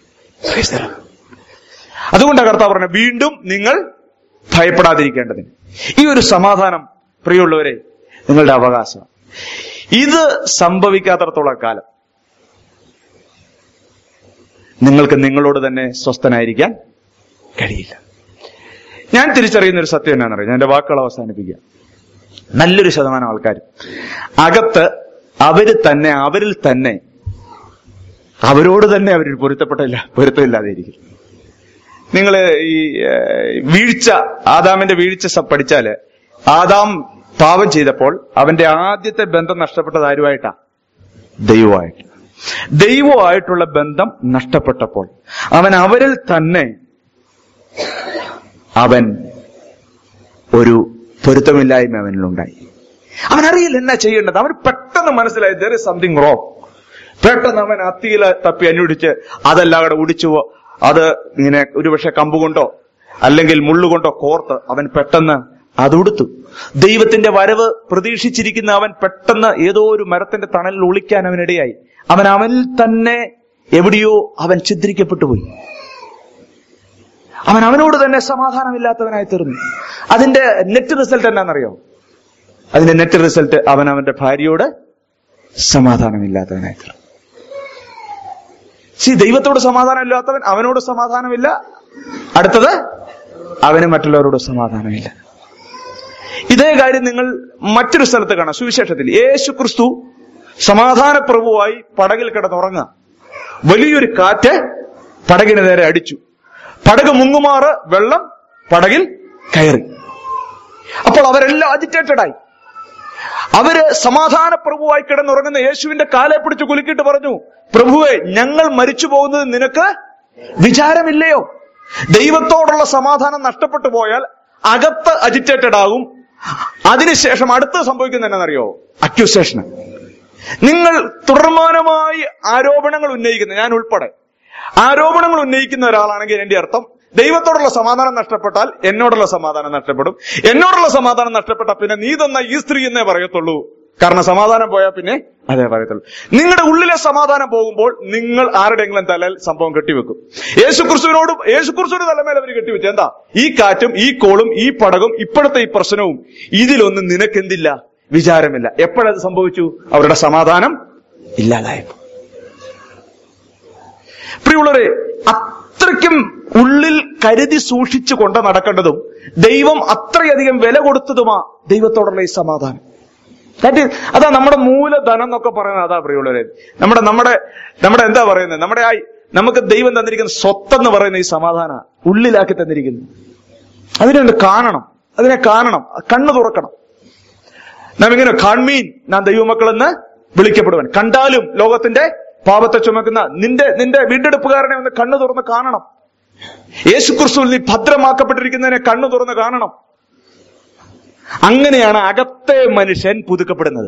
അതുകൊണ്ടാണ് കർത്താവ് പറഞ്ഞത് വീണ്ടും നിങ്ങൾ ഭയപ്പെടാതിരിക്കേണ്ടതിന് ഈ ഒരു സമാധാനം പ്രിയമുള്ളവരെ നിങ്ങളുടെ അവകാശം ഇത് സംഭവിക്കാത്തടത്തോളം കാലം നിങ്ങൾക്ക് നിങ്ങളോട് തന്നെ സ്വസ്ഥനായിരിക്കാൻ കഴിയില്ല ഞാൻ തിരിച്ചറിയുന്ന ഒരു സത്യം എന്നാണെന്നറിയാം ഞാൻ എന്റെ വാക്കുകൾ അവസാനിപ്പിക്കുക നല്ലൊരു ശതമാനം ആൾക്കാർ അകത്ത് അവര് തന്നെ അവരിൽ തന്നെ അവരോട് തന്നെ അവർ പൊരുത്തപ്പെട്ടില്ല പൊരുത്തമില്ലാതെ ഇരിക്കും നിങ്ങൾ ഈ ഏഹ്, വീഴ്ച ആദാമിന്റെ വീഴ്ച സ- പഠിച്ചാല് ആദാം പാപം ചെയ്തപ്പോൾ അവന്റെ ആദ്യത്തെ ബന്ധം നഷ്ടപ്പെട്ടത് ആരുമായിട്ടാ ദൈവമായിട്ട് ദൈവമായിട്ടുള്ള ബന്ധം നഷ്ടപ്പെട്ടപ്പോൾ അവൻ അവരിൽ തന്നെ അവൻ ഒരു പൊരുത്തമില്ലായ്മ അവനിലുണ്ടായി അവൻ അറിയില്ല എന്നാ ചെയ്യേണ്ടത് അവൻ പെട്ടെന്ന് മനസ്സിലായി ദർ ഇസ് സംതിങ് റോങ് പെട്ടെന്ന് അവൻ അത്തിയില തപ്പി അന്വേഷിച്ച് അതെല്ലാം കൂടെ ഉടിച്ചു അത് ഇങ്ങനെ ഒരുപക്ഷെ കമ്പുകൊണ്ടോ അല്ലെങ്കിൽ മുള്ളുകൊണ്ടോ കോർത്ത് അവൻ പെട്ടെന്ന് അതുടുത്തു ദൈവത്തിന്റെ വരവ് പ്രതീക്ഷിച്ചിരിക്കുന്ന അവൻ പെട്ടെന്ന് ഏതോ ഒരു മരത്തിന്റെ തണലിൽ ഒളിക്കാൻ അവനിടയായി അവൻ അവനിൽ തന്നെ എവിടെയോ അവൻ ഛിദ്രിക്കപ്പെട്ടു പോയി അവൻ അവനോട് തന്നെ സമാധാനമില്ലാത്തവനായി തീർന്നു അതിന്റെ നെറ്റ് റിസൾട്ട് എന്നാണെന്നറിയോ അതിന്റെ നെറ്റ് റിസൾട്ട് അവൻ അവന്റെ ഭാര്യയോട് സമാധാനമില്ലാത്തവനായി തീർന്നു സി ദൈവത്തോട് സമാധാനമില്ലാത്തവൻ അവനോട് സമാധാനമില്ല അടുത്തത് അവന് മറ്റുള്ളവരോട് സമാധാനമില്ല ഇതേ കാര്യം നിങ്ങൾ മറ്റൊരു സ്ഥലത്ത് കാണാം സുവിശേഷത്തിൽ യേശു ക്രിസ്തു സമാധാന പ്രഭുവായി പടകിൽ കിടന്നുറങ്ങുക വലിയൊരു കാറ്റ് പടകിന് നേരെ അടിച്ചു പടക് മുങ്ങുമാറ് വെള്ളം പടകിൽ കയറി അപ്പോൾ അവരെല്ലാം അജിറ്റേറ്റഡ് ആയി അവര് സമാധാന പ്രഭുവായി കിടന്നുറങ്ങുന്ന യേശുവിന്റെ കാലെ പിടിച്ച് കുലുക്കിയിട്ട് പറഞ്ഞു പ്രഭുവെ ഞങ്ങൾ മരിച്ചു പോകുന്നത് നിനക്ക് വിചാരമില്ലയോ ദൈവത്തോടുള്ള സമാധാനം നഷ്ടപ്പെട്ടു പോയാൽ അകത്ത് അജിറ്റേറ്റഡ് ആകും അതിനുശേഷം അടുത്ത് സംഭവിക്കുന്ന എന്നറിയോ അക്യൂസേഷൻ നിങ്ങൾ തുടർമാനമായി ആരോപണങ്ങൾ ഉന്നയിക്കുന്ന ഞാൻ ഉൾപ്പെടെ ആരോപണങ്ങൾ ഉന്നയിക്കുന്ന ഒരാളാണെങ്കിൽ എന്റെ അർത്ഥം ദൈവത്തോടുള്ള സമാധാനം നഷ്ടപ്പെട്ടാൽ എന്നോടുള്ള സമാധാനം നഷ്ടപ്പെടും എന്നോടുള്ള സമാധാനം നഷ്ടപ്പെട്ട പിന്നെ നീ തന്ന ഈ സ്ത്രീ എന്നേ പറയത്തുള്ളൂ കാരണം സമാധാനം പോയാൽ പിന്നെ അതേ പറയത്തുള്ളൂ നിങ്ങളുടെ ഉള്ളിലെ സമാധാനം പോകുമ്പോൾ നിങ്ങൾ ആരുടെയെങ്കിലും തലയിൽ സംഭവം കെട്ടിവെക്കും യേശു ക്രിസ്തുവിനോടും യേശു ക്രിസ്തുവിന്റെ തലമേൽ അവർ കെട്ടിവെച്ചു എന്താ ഈ കാറ്റും ഈ കോളും ഈ പടകും ഇപ്പോഴത്തെ ഈ പ്രശ്നവും ഇതിലൊന്നും നിനക്കെന്തില്ല വിചാരമില്ല എപ്പോഴത് സംഭവിച്ചു അവരുടെ സമാധാനം ഇല്ലാതായപ്പോ പ്രിയുള്ളവരെ അത്രയ്ക്കും ഉള്ളിൽ കരുതി സൂക്ഷിച്ചു കൊണ്ട് നടക്കേണ്ടതും ദൈവം അത്രയധികം വില കൊടുത്തതുമാ ദൈവത്തോടുള്ള ഈ സമാധാനം That is- അതാ നമ്മുടെ മൂലധനം എന്നൊക്കെ പറയുന്നത് അതാ പ്രിയുള്ളവരെ നമ്മുടെ നമ്മുടെ നമ്മുടെ എന്താ പറയുന്നത് നമ്മുടെ ആ നമുക്ക് ദൈവം തന്നിരിക്കുന്ന സ്വത്തെന്ന് പറയുന്ന ഈ സമാധാന ഉള്ളിലാക്കി തന്നിരിക്കുന്നു അതിനെ കാണണം അതിനെ കാണണം കണ്ണു തുറക്കണം നാം ഇങ്ങനെ കാൺമീൻ നാം ദൈവമക്കളെന്ന് വിളിക്കപ്പെടുവാൻ കണ്ടാലും ലോകത്തിന്റെ പാപത്തെ ചുമക്കുന്ന നിന്റെ നിന്റെ വീണ്ടെടുപ്പുകാരനെ ഒന്ന് കണ്ണു തുറന്ന് കാണണം യേശു ക്രിസ്തുവിൽ നീ ഭദ്രമാക്കപ്പെട്ടിരിക്കുന്നതിനെ കണ്ണു തുറന്ന് കാണണം അങ്ങനെയാണ് അകത്തെ മനുഷ്യൻ പുതുക്കപ്പെടുന്നത്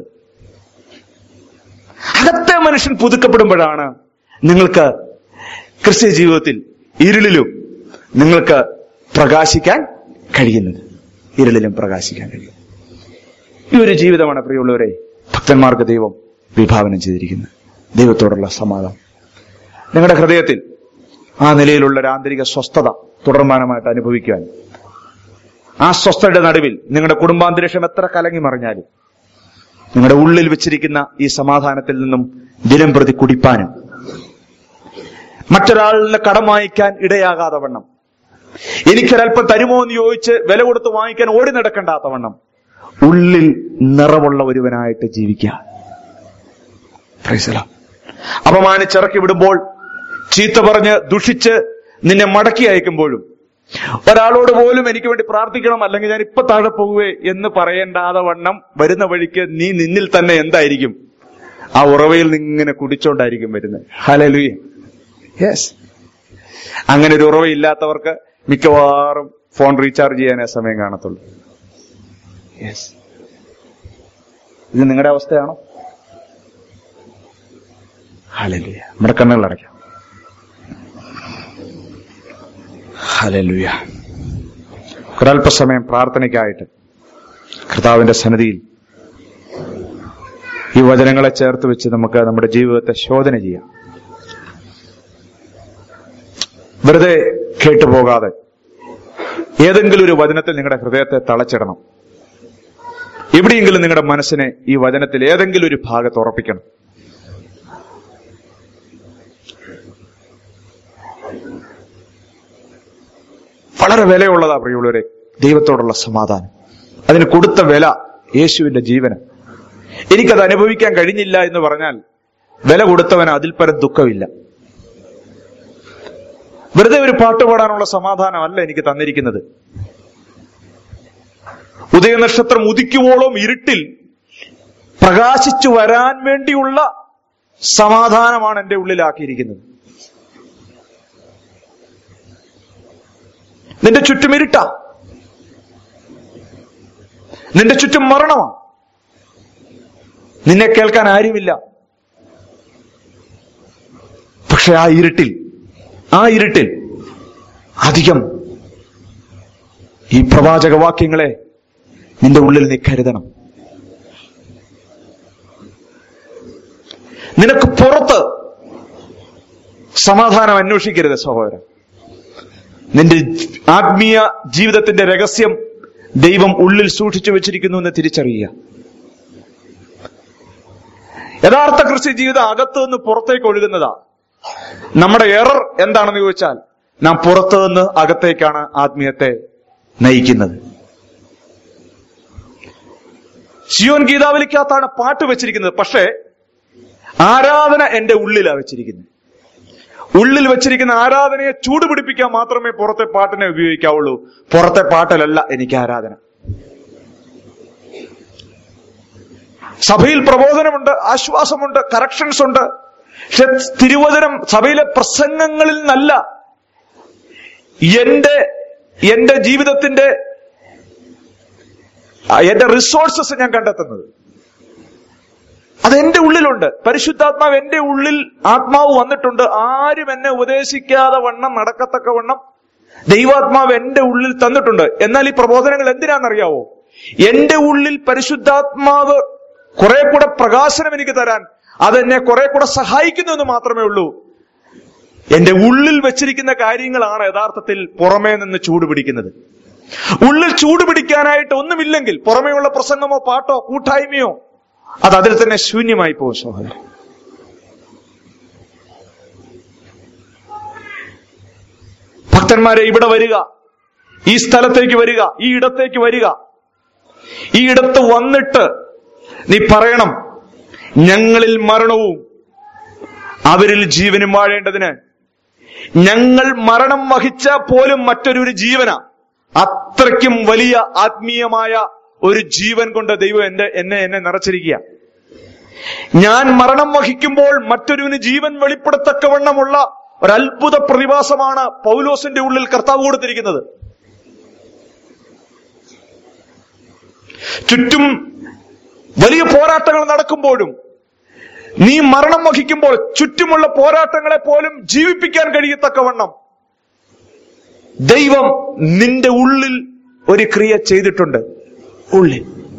അകത്തെ മനുഷ്യൻ പുതുക്കപ്പെടുമ്പോഴാണ് നിങ്ങൾക്ക് ക്രിസ്ത്യ ജീവിതത്തിൽ ഇരുളിലും നിങ്ങൾക്ക് പ്രകാശിക്കാൻ കഴിയുന്നത് ഇരുളിലും പ്രകാശിക്കാൻ കഴിയും ഈ ഒരു ജീവിതമാണ് പ്രിയമുള്ളവരെ ഭക്തന്മാർക്ക് ദൈവം വിഭാവനം ചെയ്തിരിക്കുന്നത് ദൈവത്തോടുള്ള സമാധാനം നിങ്ങളുടെ ഹൃദയത്തിൽ ആ നിലയിലുള്ള ഒരു ആന്തരിക സ്വസ്ഥത തുടർമാനമായിട്ട് അനുഭവിക്കുവാൻ ആ സ്വസ്ഥതയുടെ നടുവിൽ നിങ്ങളുടെ കുടുംബാന്തരീക്ഷം എത്ര കലങ്ങി മറിഞ്ഞാലും നിങ്ങളുടെ ഉള്ളിൽ വെച്ചിരിക്കുന്ന ഈ സമാധാനത്തിൽ നിന്നും ദിനം പ്രതി കുടിപ്പാനും മറ്റൊരാളിനെ കടം വാങ്ങിക്കാൻ ഇടയാകാതെ വണ്ണം എനിക്കൊരല്പം തരുമോ എന്ന് ചോദിച്ച് വില കൊടുത്ത് വാങ്ങിക്കാൻ ഓടി നടക്കേണ്ടാത്ത വണ്ണം ഉള്ളിൽ നിറവുള്ള ഒരുവനായിട്ട് ജീവിക്കുക Praise the Lord. അപമാനിച്ചിറക്കി വിടുമ്പോൾ ചീത്ത പറഞ്ഞ് ദുഷിച്ച് നിന്നെ മടക്കി അയക്കുമ്പോഴും ഒരാളോട് പോലും എനിക്ക് വേണ്ടി പ്രാർത്ഥിക്കണം അല്ലെങ്കിൽ ഞാൻ ഇപ്പൊ താഴെ പോകുവേ എന്ന് പറയേണ്ടാതെ വണ്ണം വരുന്ന വഴിക്ക് നീ നിന്നിൽ തന്നെ എന്തായിരിക്കും ആ ഉറവയിൽ നിന്ന് ഇങ്ങനെ കുടിച്ചോണ്ടായിരിക്കും വരുന്നത് ഹലലുയ യെസ് അങ്ങനെ ഒരു ഉറവയില്ലാത്തവർക്ക് മിക്കവാറും ഫോൺ റീചാർജ് ചെയ്യാനേ സമയം കാണത്തുള്ളൂ യെസ് ഇത് നിങ്ങളുടെ അവസ്ഥയാണോ ഹലലുയ നമ്മുടെ കണ്ണുകൾ അടയ്ക്കാം ഹലലുയ ഒരല്പസമയം പ്രാർത്ഥനയ്ക്കായിട്ട് കർത്താവിന്റെ സന്നിധിയിൽ ഈ വചനങ്ങളെ ചേർത്ത് വെച്ച് നമുക്ക് നമ്മുടെ ജീവിതത്തെ ശോധന ചെയ്യാം വെറുതെ കേട്ടുപോകാതെ ഏതെങ്കിലും ഒരു വചനത്തിൽ നിങ്ങളുടെ ഹൃദയത്തെ തളച്ചിടണം എവിടെയെങ്കിലും നിങ്ങളുടെ മനസ്സിനെ ഈ വചനത്തിൽ ഏതെങ്കിലും ഒരു ഭാഗത്ത് ഉറപ്പിക്കണം വളരെ വിലയുള്ളതാ പ്രിയുള്ളവരെ ദൈവത്തോടുള്ള സമാധാനം അതിന് കൊടുത്ത വില യേശുവിന്റെ ജീവന് എനിക്കത് അനുഭവിക്കാൻ കഴിഞ്ഞില്ല എന്ന് പറഞ്ഞാൽ വില കൊടുത്തവന് അതിൽ പരം ദുഃഖമില്ല വെറുതെ ഒരു പാട്ട് പാടാനുള്ള സമാധാനമല്ല എനിക്ക് തന്നിരിക്കുന്നത് ഉദയനക്ഷത്രം ഉദിക്കുവോളം ഇരുട്ടിൽ പ്രകാശിച്ചു വരാൻ വേണ്ടിയുള്ള സമാധാനമാണ് എന്റെ ഉള്ളിലാക്കിയിരിക്കുന്നത് നിന്റെ ചുറ്റും ഇരുട്ടാ നിന്റെ ചുറ്റും മരണമാണ് നിന്നെ കേൾക്കാൻ ആരുമില്ല പക്ഷെ ആ ഇരുട്ടിൽ ആ ഇരുട്ടിൽ അധികം ഈ പ്രവാചക വാക്യങ്ങളെ നിന്റെ ഉള്ളിൽ നീ കരുതണം നിനക്ക് പുറത്ത് സമാധാനം അന്വേഷിക്കരുത് സഹോദരൻ നിന്റെ ആത്മീയ ജീവിതത്തിന്റെ രഹസ്യം ദൈവം ഉള്ളിൽ സൂക്ഷിച്ചു വെച്ചിരിക്കുന്നു എന്ന് തിരിച്ചറിയുക യഥാർത്ഥ ക്രിസ്ത്യ ജീവിതം അകത്തു നിന്ന് പുറത്തേക്ക് ഒഴുകുന്നതാ നമ്മുടെ എറർ എന്താണെന്ന് ചോദിച്ചാൽ നാം പുറത്തു നിന്ന് അകത്തേക്കാണ് ആത്മീയത്തെ നയിക്കുന്നത് സിയോൻ ഗീതാവലിക്കകത്താണ് പാട്ട് വെച്ചിരിക്കുന്നത് പക്ഷേ ആരാധന എന്റെ ഉള്ളിലാ വെച്ചിരിക്കുന്നത് ഉള്ളിൽ വെച്ചിരിക്കുന്ന ആരാധനയെ ചൂടുപിടിപ്പിക്കാൻ മാത്രമേ പുറത്തെ പാട്ടിനെ ഉപയോഗിക്കാവുള്ളൂ പുറത്തെ പാട്ടിലല്ല എനിക്ക് ആരാധന സഭയിൽ പ്രബോധനമുണ്ട് ആശ്വാസമുണ്ട് കറക്ഷൻസ് ഉണ്ട് പക്ഷെ തിരുവചനം സഭയിലെ പ്രസംഗങ്ങളിൽ നിന്നല്ല എന്റെ എന്റെ ജീവിതത്തിന്റെ ആ, എന്റെ റിസോഴ്സസ് ഞാൻ കണ്ടെത്തുന്നത് അത് എന്റെ ഉള്ളിലുണ്ട് പരിശുദ്ധാത്മാവ് എന്റെ ഉള്ളിൽ ആത്മാവ് വന്നിട്ടുണ്ട് ആരും എന്നെ ഉപദേശിക്കാതെ വണ്ണം നടക്കത്തക്ക വണ്ണം ദൈവാത്മാവ് എന്റെ ഉള്ളിൽ തന്നിട്ടുണ്ട് എന്നാൽ ഈ പ്രബോധനങ്ങൾ എന്തിനാണെന്നറിയാവോ എന്റെ ഉള്ളിൽ പരിശുദ്ധാത്മാവ് കുറെ കൂടെ പ്രകാശനം എനിക്ക് തരാൻ അതെന്നെ കുറെ കൂടെ സഹായിക്കുന്നു എന്ന് മാത്രമേ ഉള്ളൂ എന്റെ ഉള്ളിൽ വെച്ചിരിക്കുന്ന കാര്യങ്ങളാണ് യഥാർത്ഥത്തിൽ പുറമേ നിന്ന് ചൂടുപിടിക്കുന്നത് ഉള്ളിൽ ചൂടുപിടിക്കാനായിട്ട് ഒന്നുമില്ലെങ്കിൽ പുറമേയുള്ള പ്രസംഗമോ പാട്ടോ കൂട്ടായ്മയോ അത് അതിൽ തന്നെ ശൂന്യമായി പോകും സഹോദരൻ ഭക്തന്മാരെ ഇവിടെ വരിക ഈ സ്ഥലത്തേക്ക് വരിക ഈ ഇടത്തേക്ക് വരിക ഈ ഇടത്ത് വന്നിട്ട് നീ പറയണം ഞങ്ങളിൽ മരണവും അവരിൽ ജീവനും വാഴേണ്ടതിന് ഞങ്ങൾ മരണം വഹിച്ച പോലും മറ്റൊരു ജീവന അത്രയ്ക്കും വലിയ ആത്മീയമായ ഒരു ജീവൻ കൊണ്ട് ദൈവം എന്റെ എന്നെ എന്നെ നിറച്ചിരിക്കുക ഞാൻ മരണം വഹിക്കുമ്പോൾ മറ്റൊരുവിന് ജീവൻ വെളിപ്പെടുത്തക്കവണ്ണമുള്ള ഒരു അത്ഭുത പ്രതിഭാസമാണ് പൗലോസിന്റെ ഉള്ളിൽ കർത്താവ് കൊടുത്തിരിക്കുന്നത് ചുറ്റും വലിയ പോരാട്ടങ്ങൾ നടക്കുമ്പോഴും നീ മരണം വഹിക്കുമ്പോൾ ചുറ്റുമുള്ള പോരാട്ടങ്ങളെ പോലും ജീവിപ്പിക്കാൻ കഴിയത്തക്കവണ്ണം ദൈവം നിന്റെ ഉള്ളിൽ ഒരു ക്രിയ ചെയ്തിട്ടുണ്ട് ഉള്ളിൽ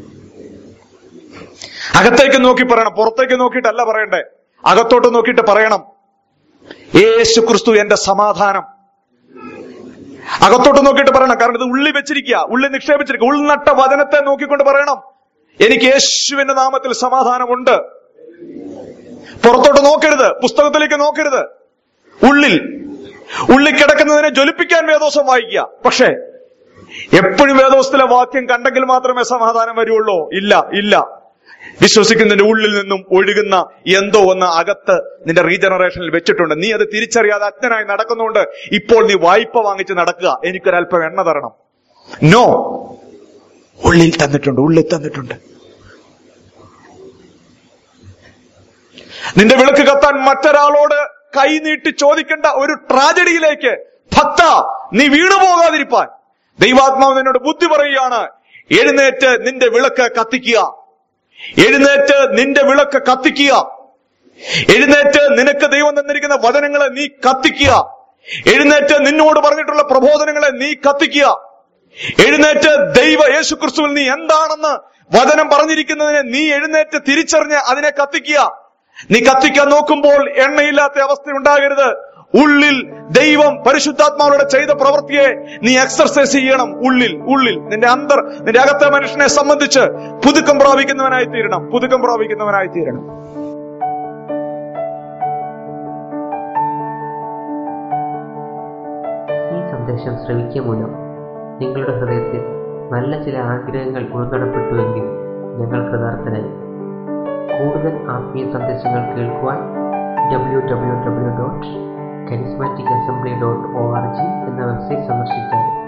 അകത്തേക്ക് നോക്കി പറയണം പുറത്തേക്ക് നോക്കിയിട്ടല്ല പറയണ്ടേ അകത്തോട്ട് നോക്കിയിട്ട് പറയണം യേശു ക്രിസ്തു എന്റെ സമാധാനം അകത്തോട്ട് നോക്കിയിട്ട് പറയണം കാരണം ഇത് ഉള്ളി വെച്ചിരിക്കുക ഉള്ളി നിക്ഷേപിച്ചിരിക്കുക ഉൾനട്ട വചനത്തെ നോക്കിക്കൊണ്ട് പറയണം എനിക്ക് യേശുവിന്റെ നാമത്തിൽ സമാധാനമുണ്ട് പുറത്തോട്ട് നോക്കരുത് പുസ്തകത്തിലേക്ക് നോക്കരുത് ഉള്ളിൽ ഉള്ളിൽ കിടക്കുന്നതിനെ ജ്വലിപ്പിക്കാൻ വേദോസം വായിക്കുക പക്ഷേ എപ്പോഴും വേദോസത്തിലെ വാക്യം കണ്ടെങ്കിൽ മാത്രമേ സമാധാനം വരുള്ളൂ ഇല്ല ഇല്ല വിശ്വസിക്കുന്നതിന്റെ ഉള്ളിൽ നിന്നും ഒഴുകുന്ന എന്തോ ഒന്ന് അകത്ത് നിന്റെ റീജനറേഷനിൽ വെച്ചിട്ടുണ്ട് നീ അത് തിരിച്ചറിയാതെ അജ്ഞനായി നടക്കുന്നുണ്ട് ഇപ്പോൾ നീ വായ്പ വാങ്ങിച്ച് നടക്കുക എനിക്കൊരല്പം എണ്ണ തരണം നോ ഉള്ളിൽ തന്നിട്ടുണ്ട് ഉള്ളിൽ തന്നിട്ടുണ്ട് നിന്റെ വിളക്ക് കത്താൻ മറ്റൊരാളോട് കൈ നീട്ടി ചോദിക്കേണ്ട ഒരു ട്രാജഡിയിലേക്ക് ഭക്ത നീ വീണു പോകാതിരിപ്പാൻ ദൈവാത്മാവ് നിന്നോട് ബുദ്ധി പറയുകയാണ് എഴുന്നേറ്റ് നിന്റെ വിളക്ക് കത്തിക്കുക എഴുന്നേറ്റ് നിന്റെ വിളക്ക് കത്തിക്കുക എഴുന്നേറ്റ് നിനക്ക് ദൈവം തന്നിരിക്കുന്ന വചനങ്ങളെ നീ കത്തിക്കുക എഴുന്നേറ്റ് നിന്നോട് പറഞ്ഞിട്ടുള്ള പ്രബോധനങ്ങളെ നീ കത്തിക്കുക എഴുന്നേറ്റ് ദൈവ യേശു ക്രിസ്തുവിൽ നീ എന്താണെന്ന് വചനം പറഞ്ഞിരിക്കുന്നതിനെ നീ എഴുന്നേറ്റ് തിരിച്ചറിഞ്ഞ് അതിനെ കത്തിക്കുക നീ കത്തിക്കാൻ നോക്കുമ്പോൾ എണ്ണയില്ലാത്ത അവസ്ഥ ഉണ്ടാകരുത് ഉള്ളിൽ ദൈവം പരിശുദ്ധാത്മാവോടെ ചെയ്ത പ്രവൃത്തിയെ നീ എക്സർസൈസ് ചെയ്യണം ഉള്ളിൽ ഉള്ളിൽ നിന്റെ അന്തർ നിന്റെ അകത്തെ മനുഷ്യനെ സംബന്ധിച്ച് പുതുക്കം പ്രാപിക്കുന്നവനായി തീരണം പുതുക്കം പ്രാപിക്കുന്നവനായി തീരണം ഈ സന്ദേശം ശ്രവിക്കുക മൂലം നിങ്ങളുടെ ഹൃദയത്തിൽ നല്ല ചില ആഗ്രഹങ്ങൾ ഉൾനടപ്പെട്ടുവെങ്കിൽ ഞങ്ങൾ കൃതാർത്ഥരായി കൂടുതൽ ആത്മീയ സന്ദേശങ്ങൾ കേൾക്കുവാൻ W W W dot charismatic assembly dot O R G എന്ന വെബ്സൈറ്റ് സന്ദർശിച്ചാൽ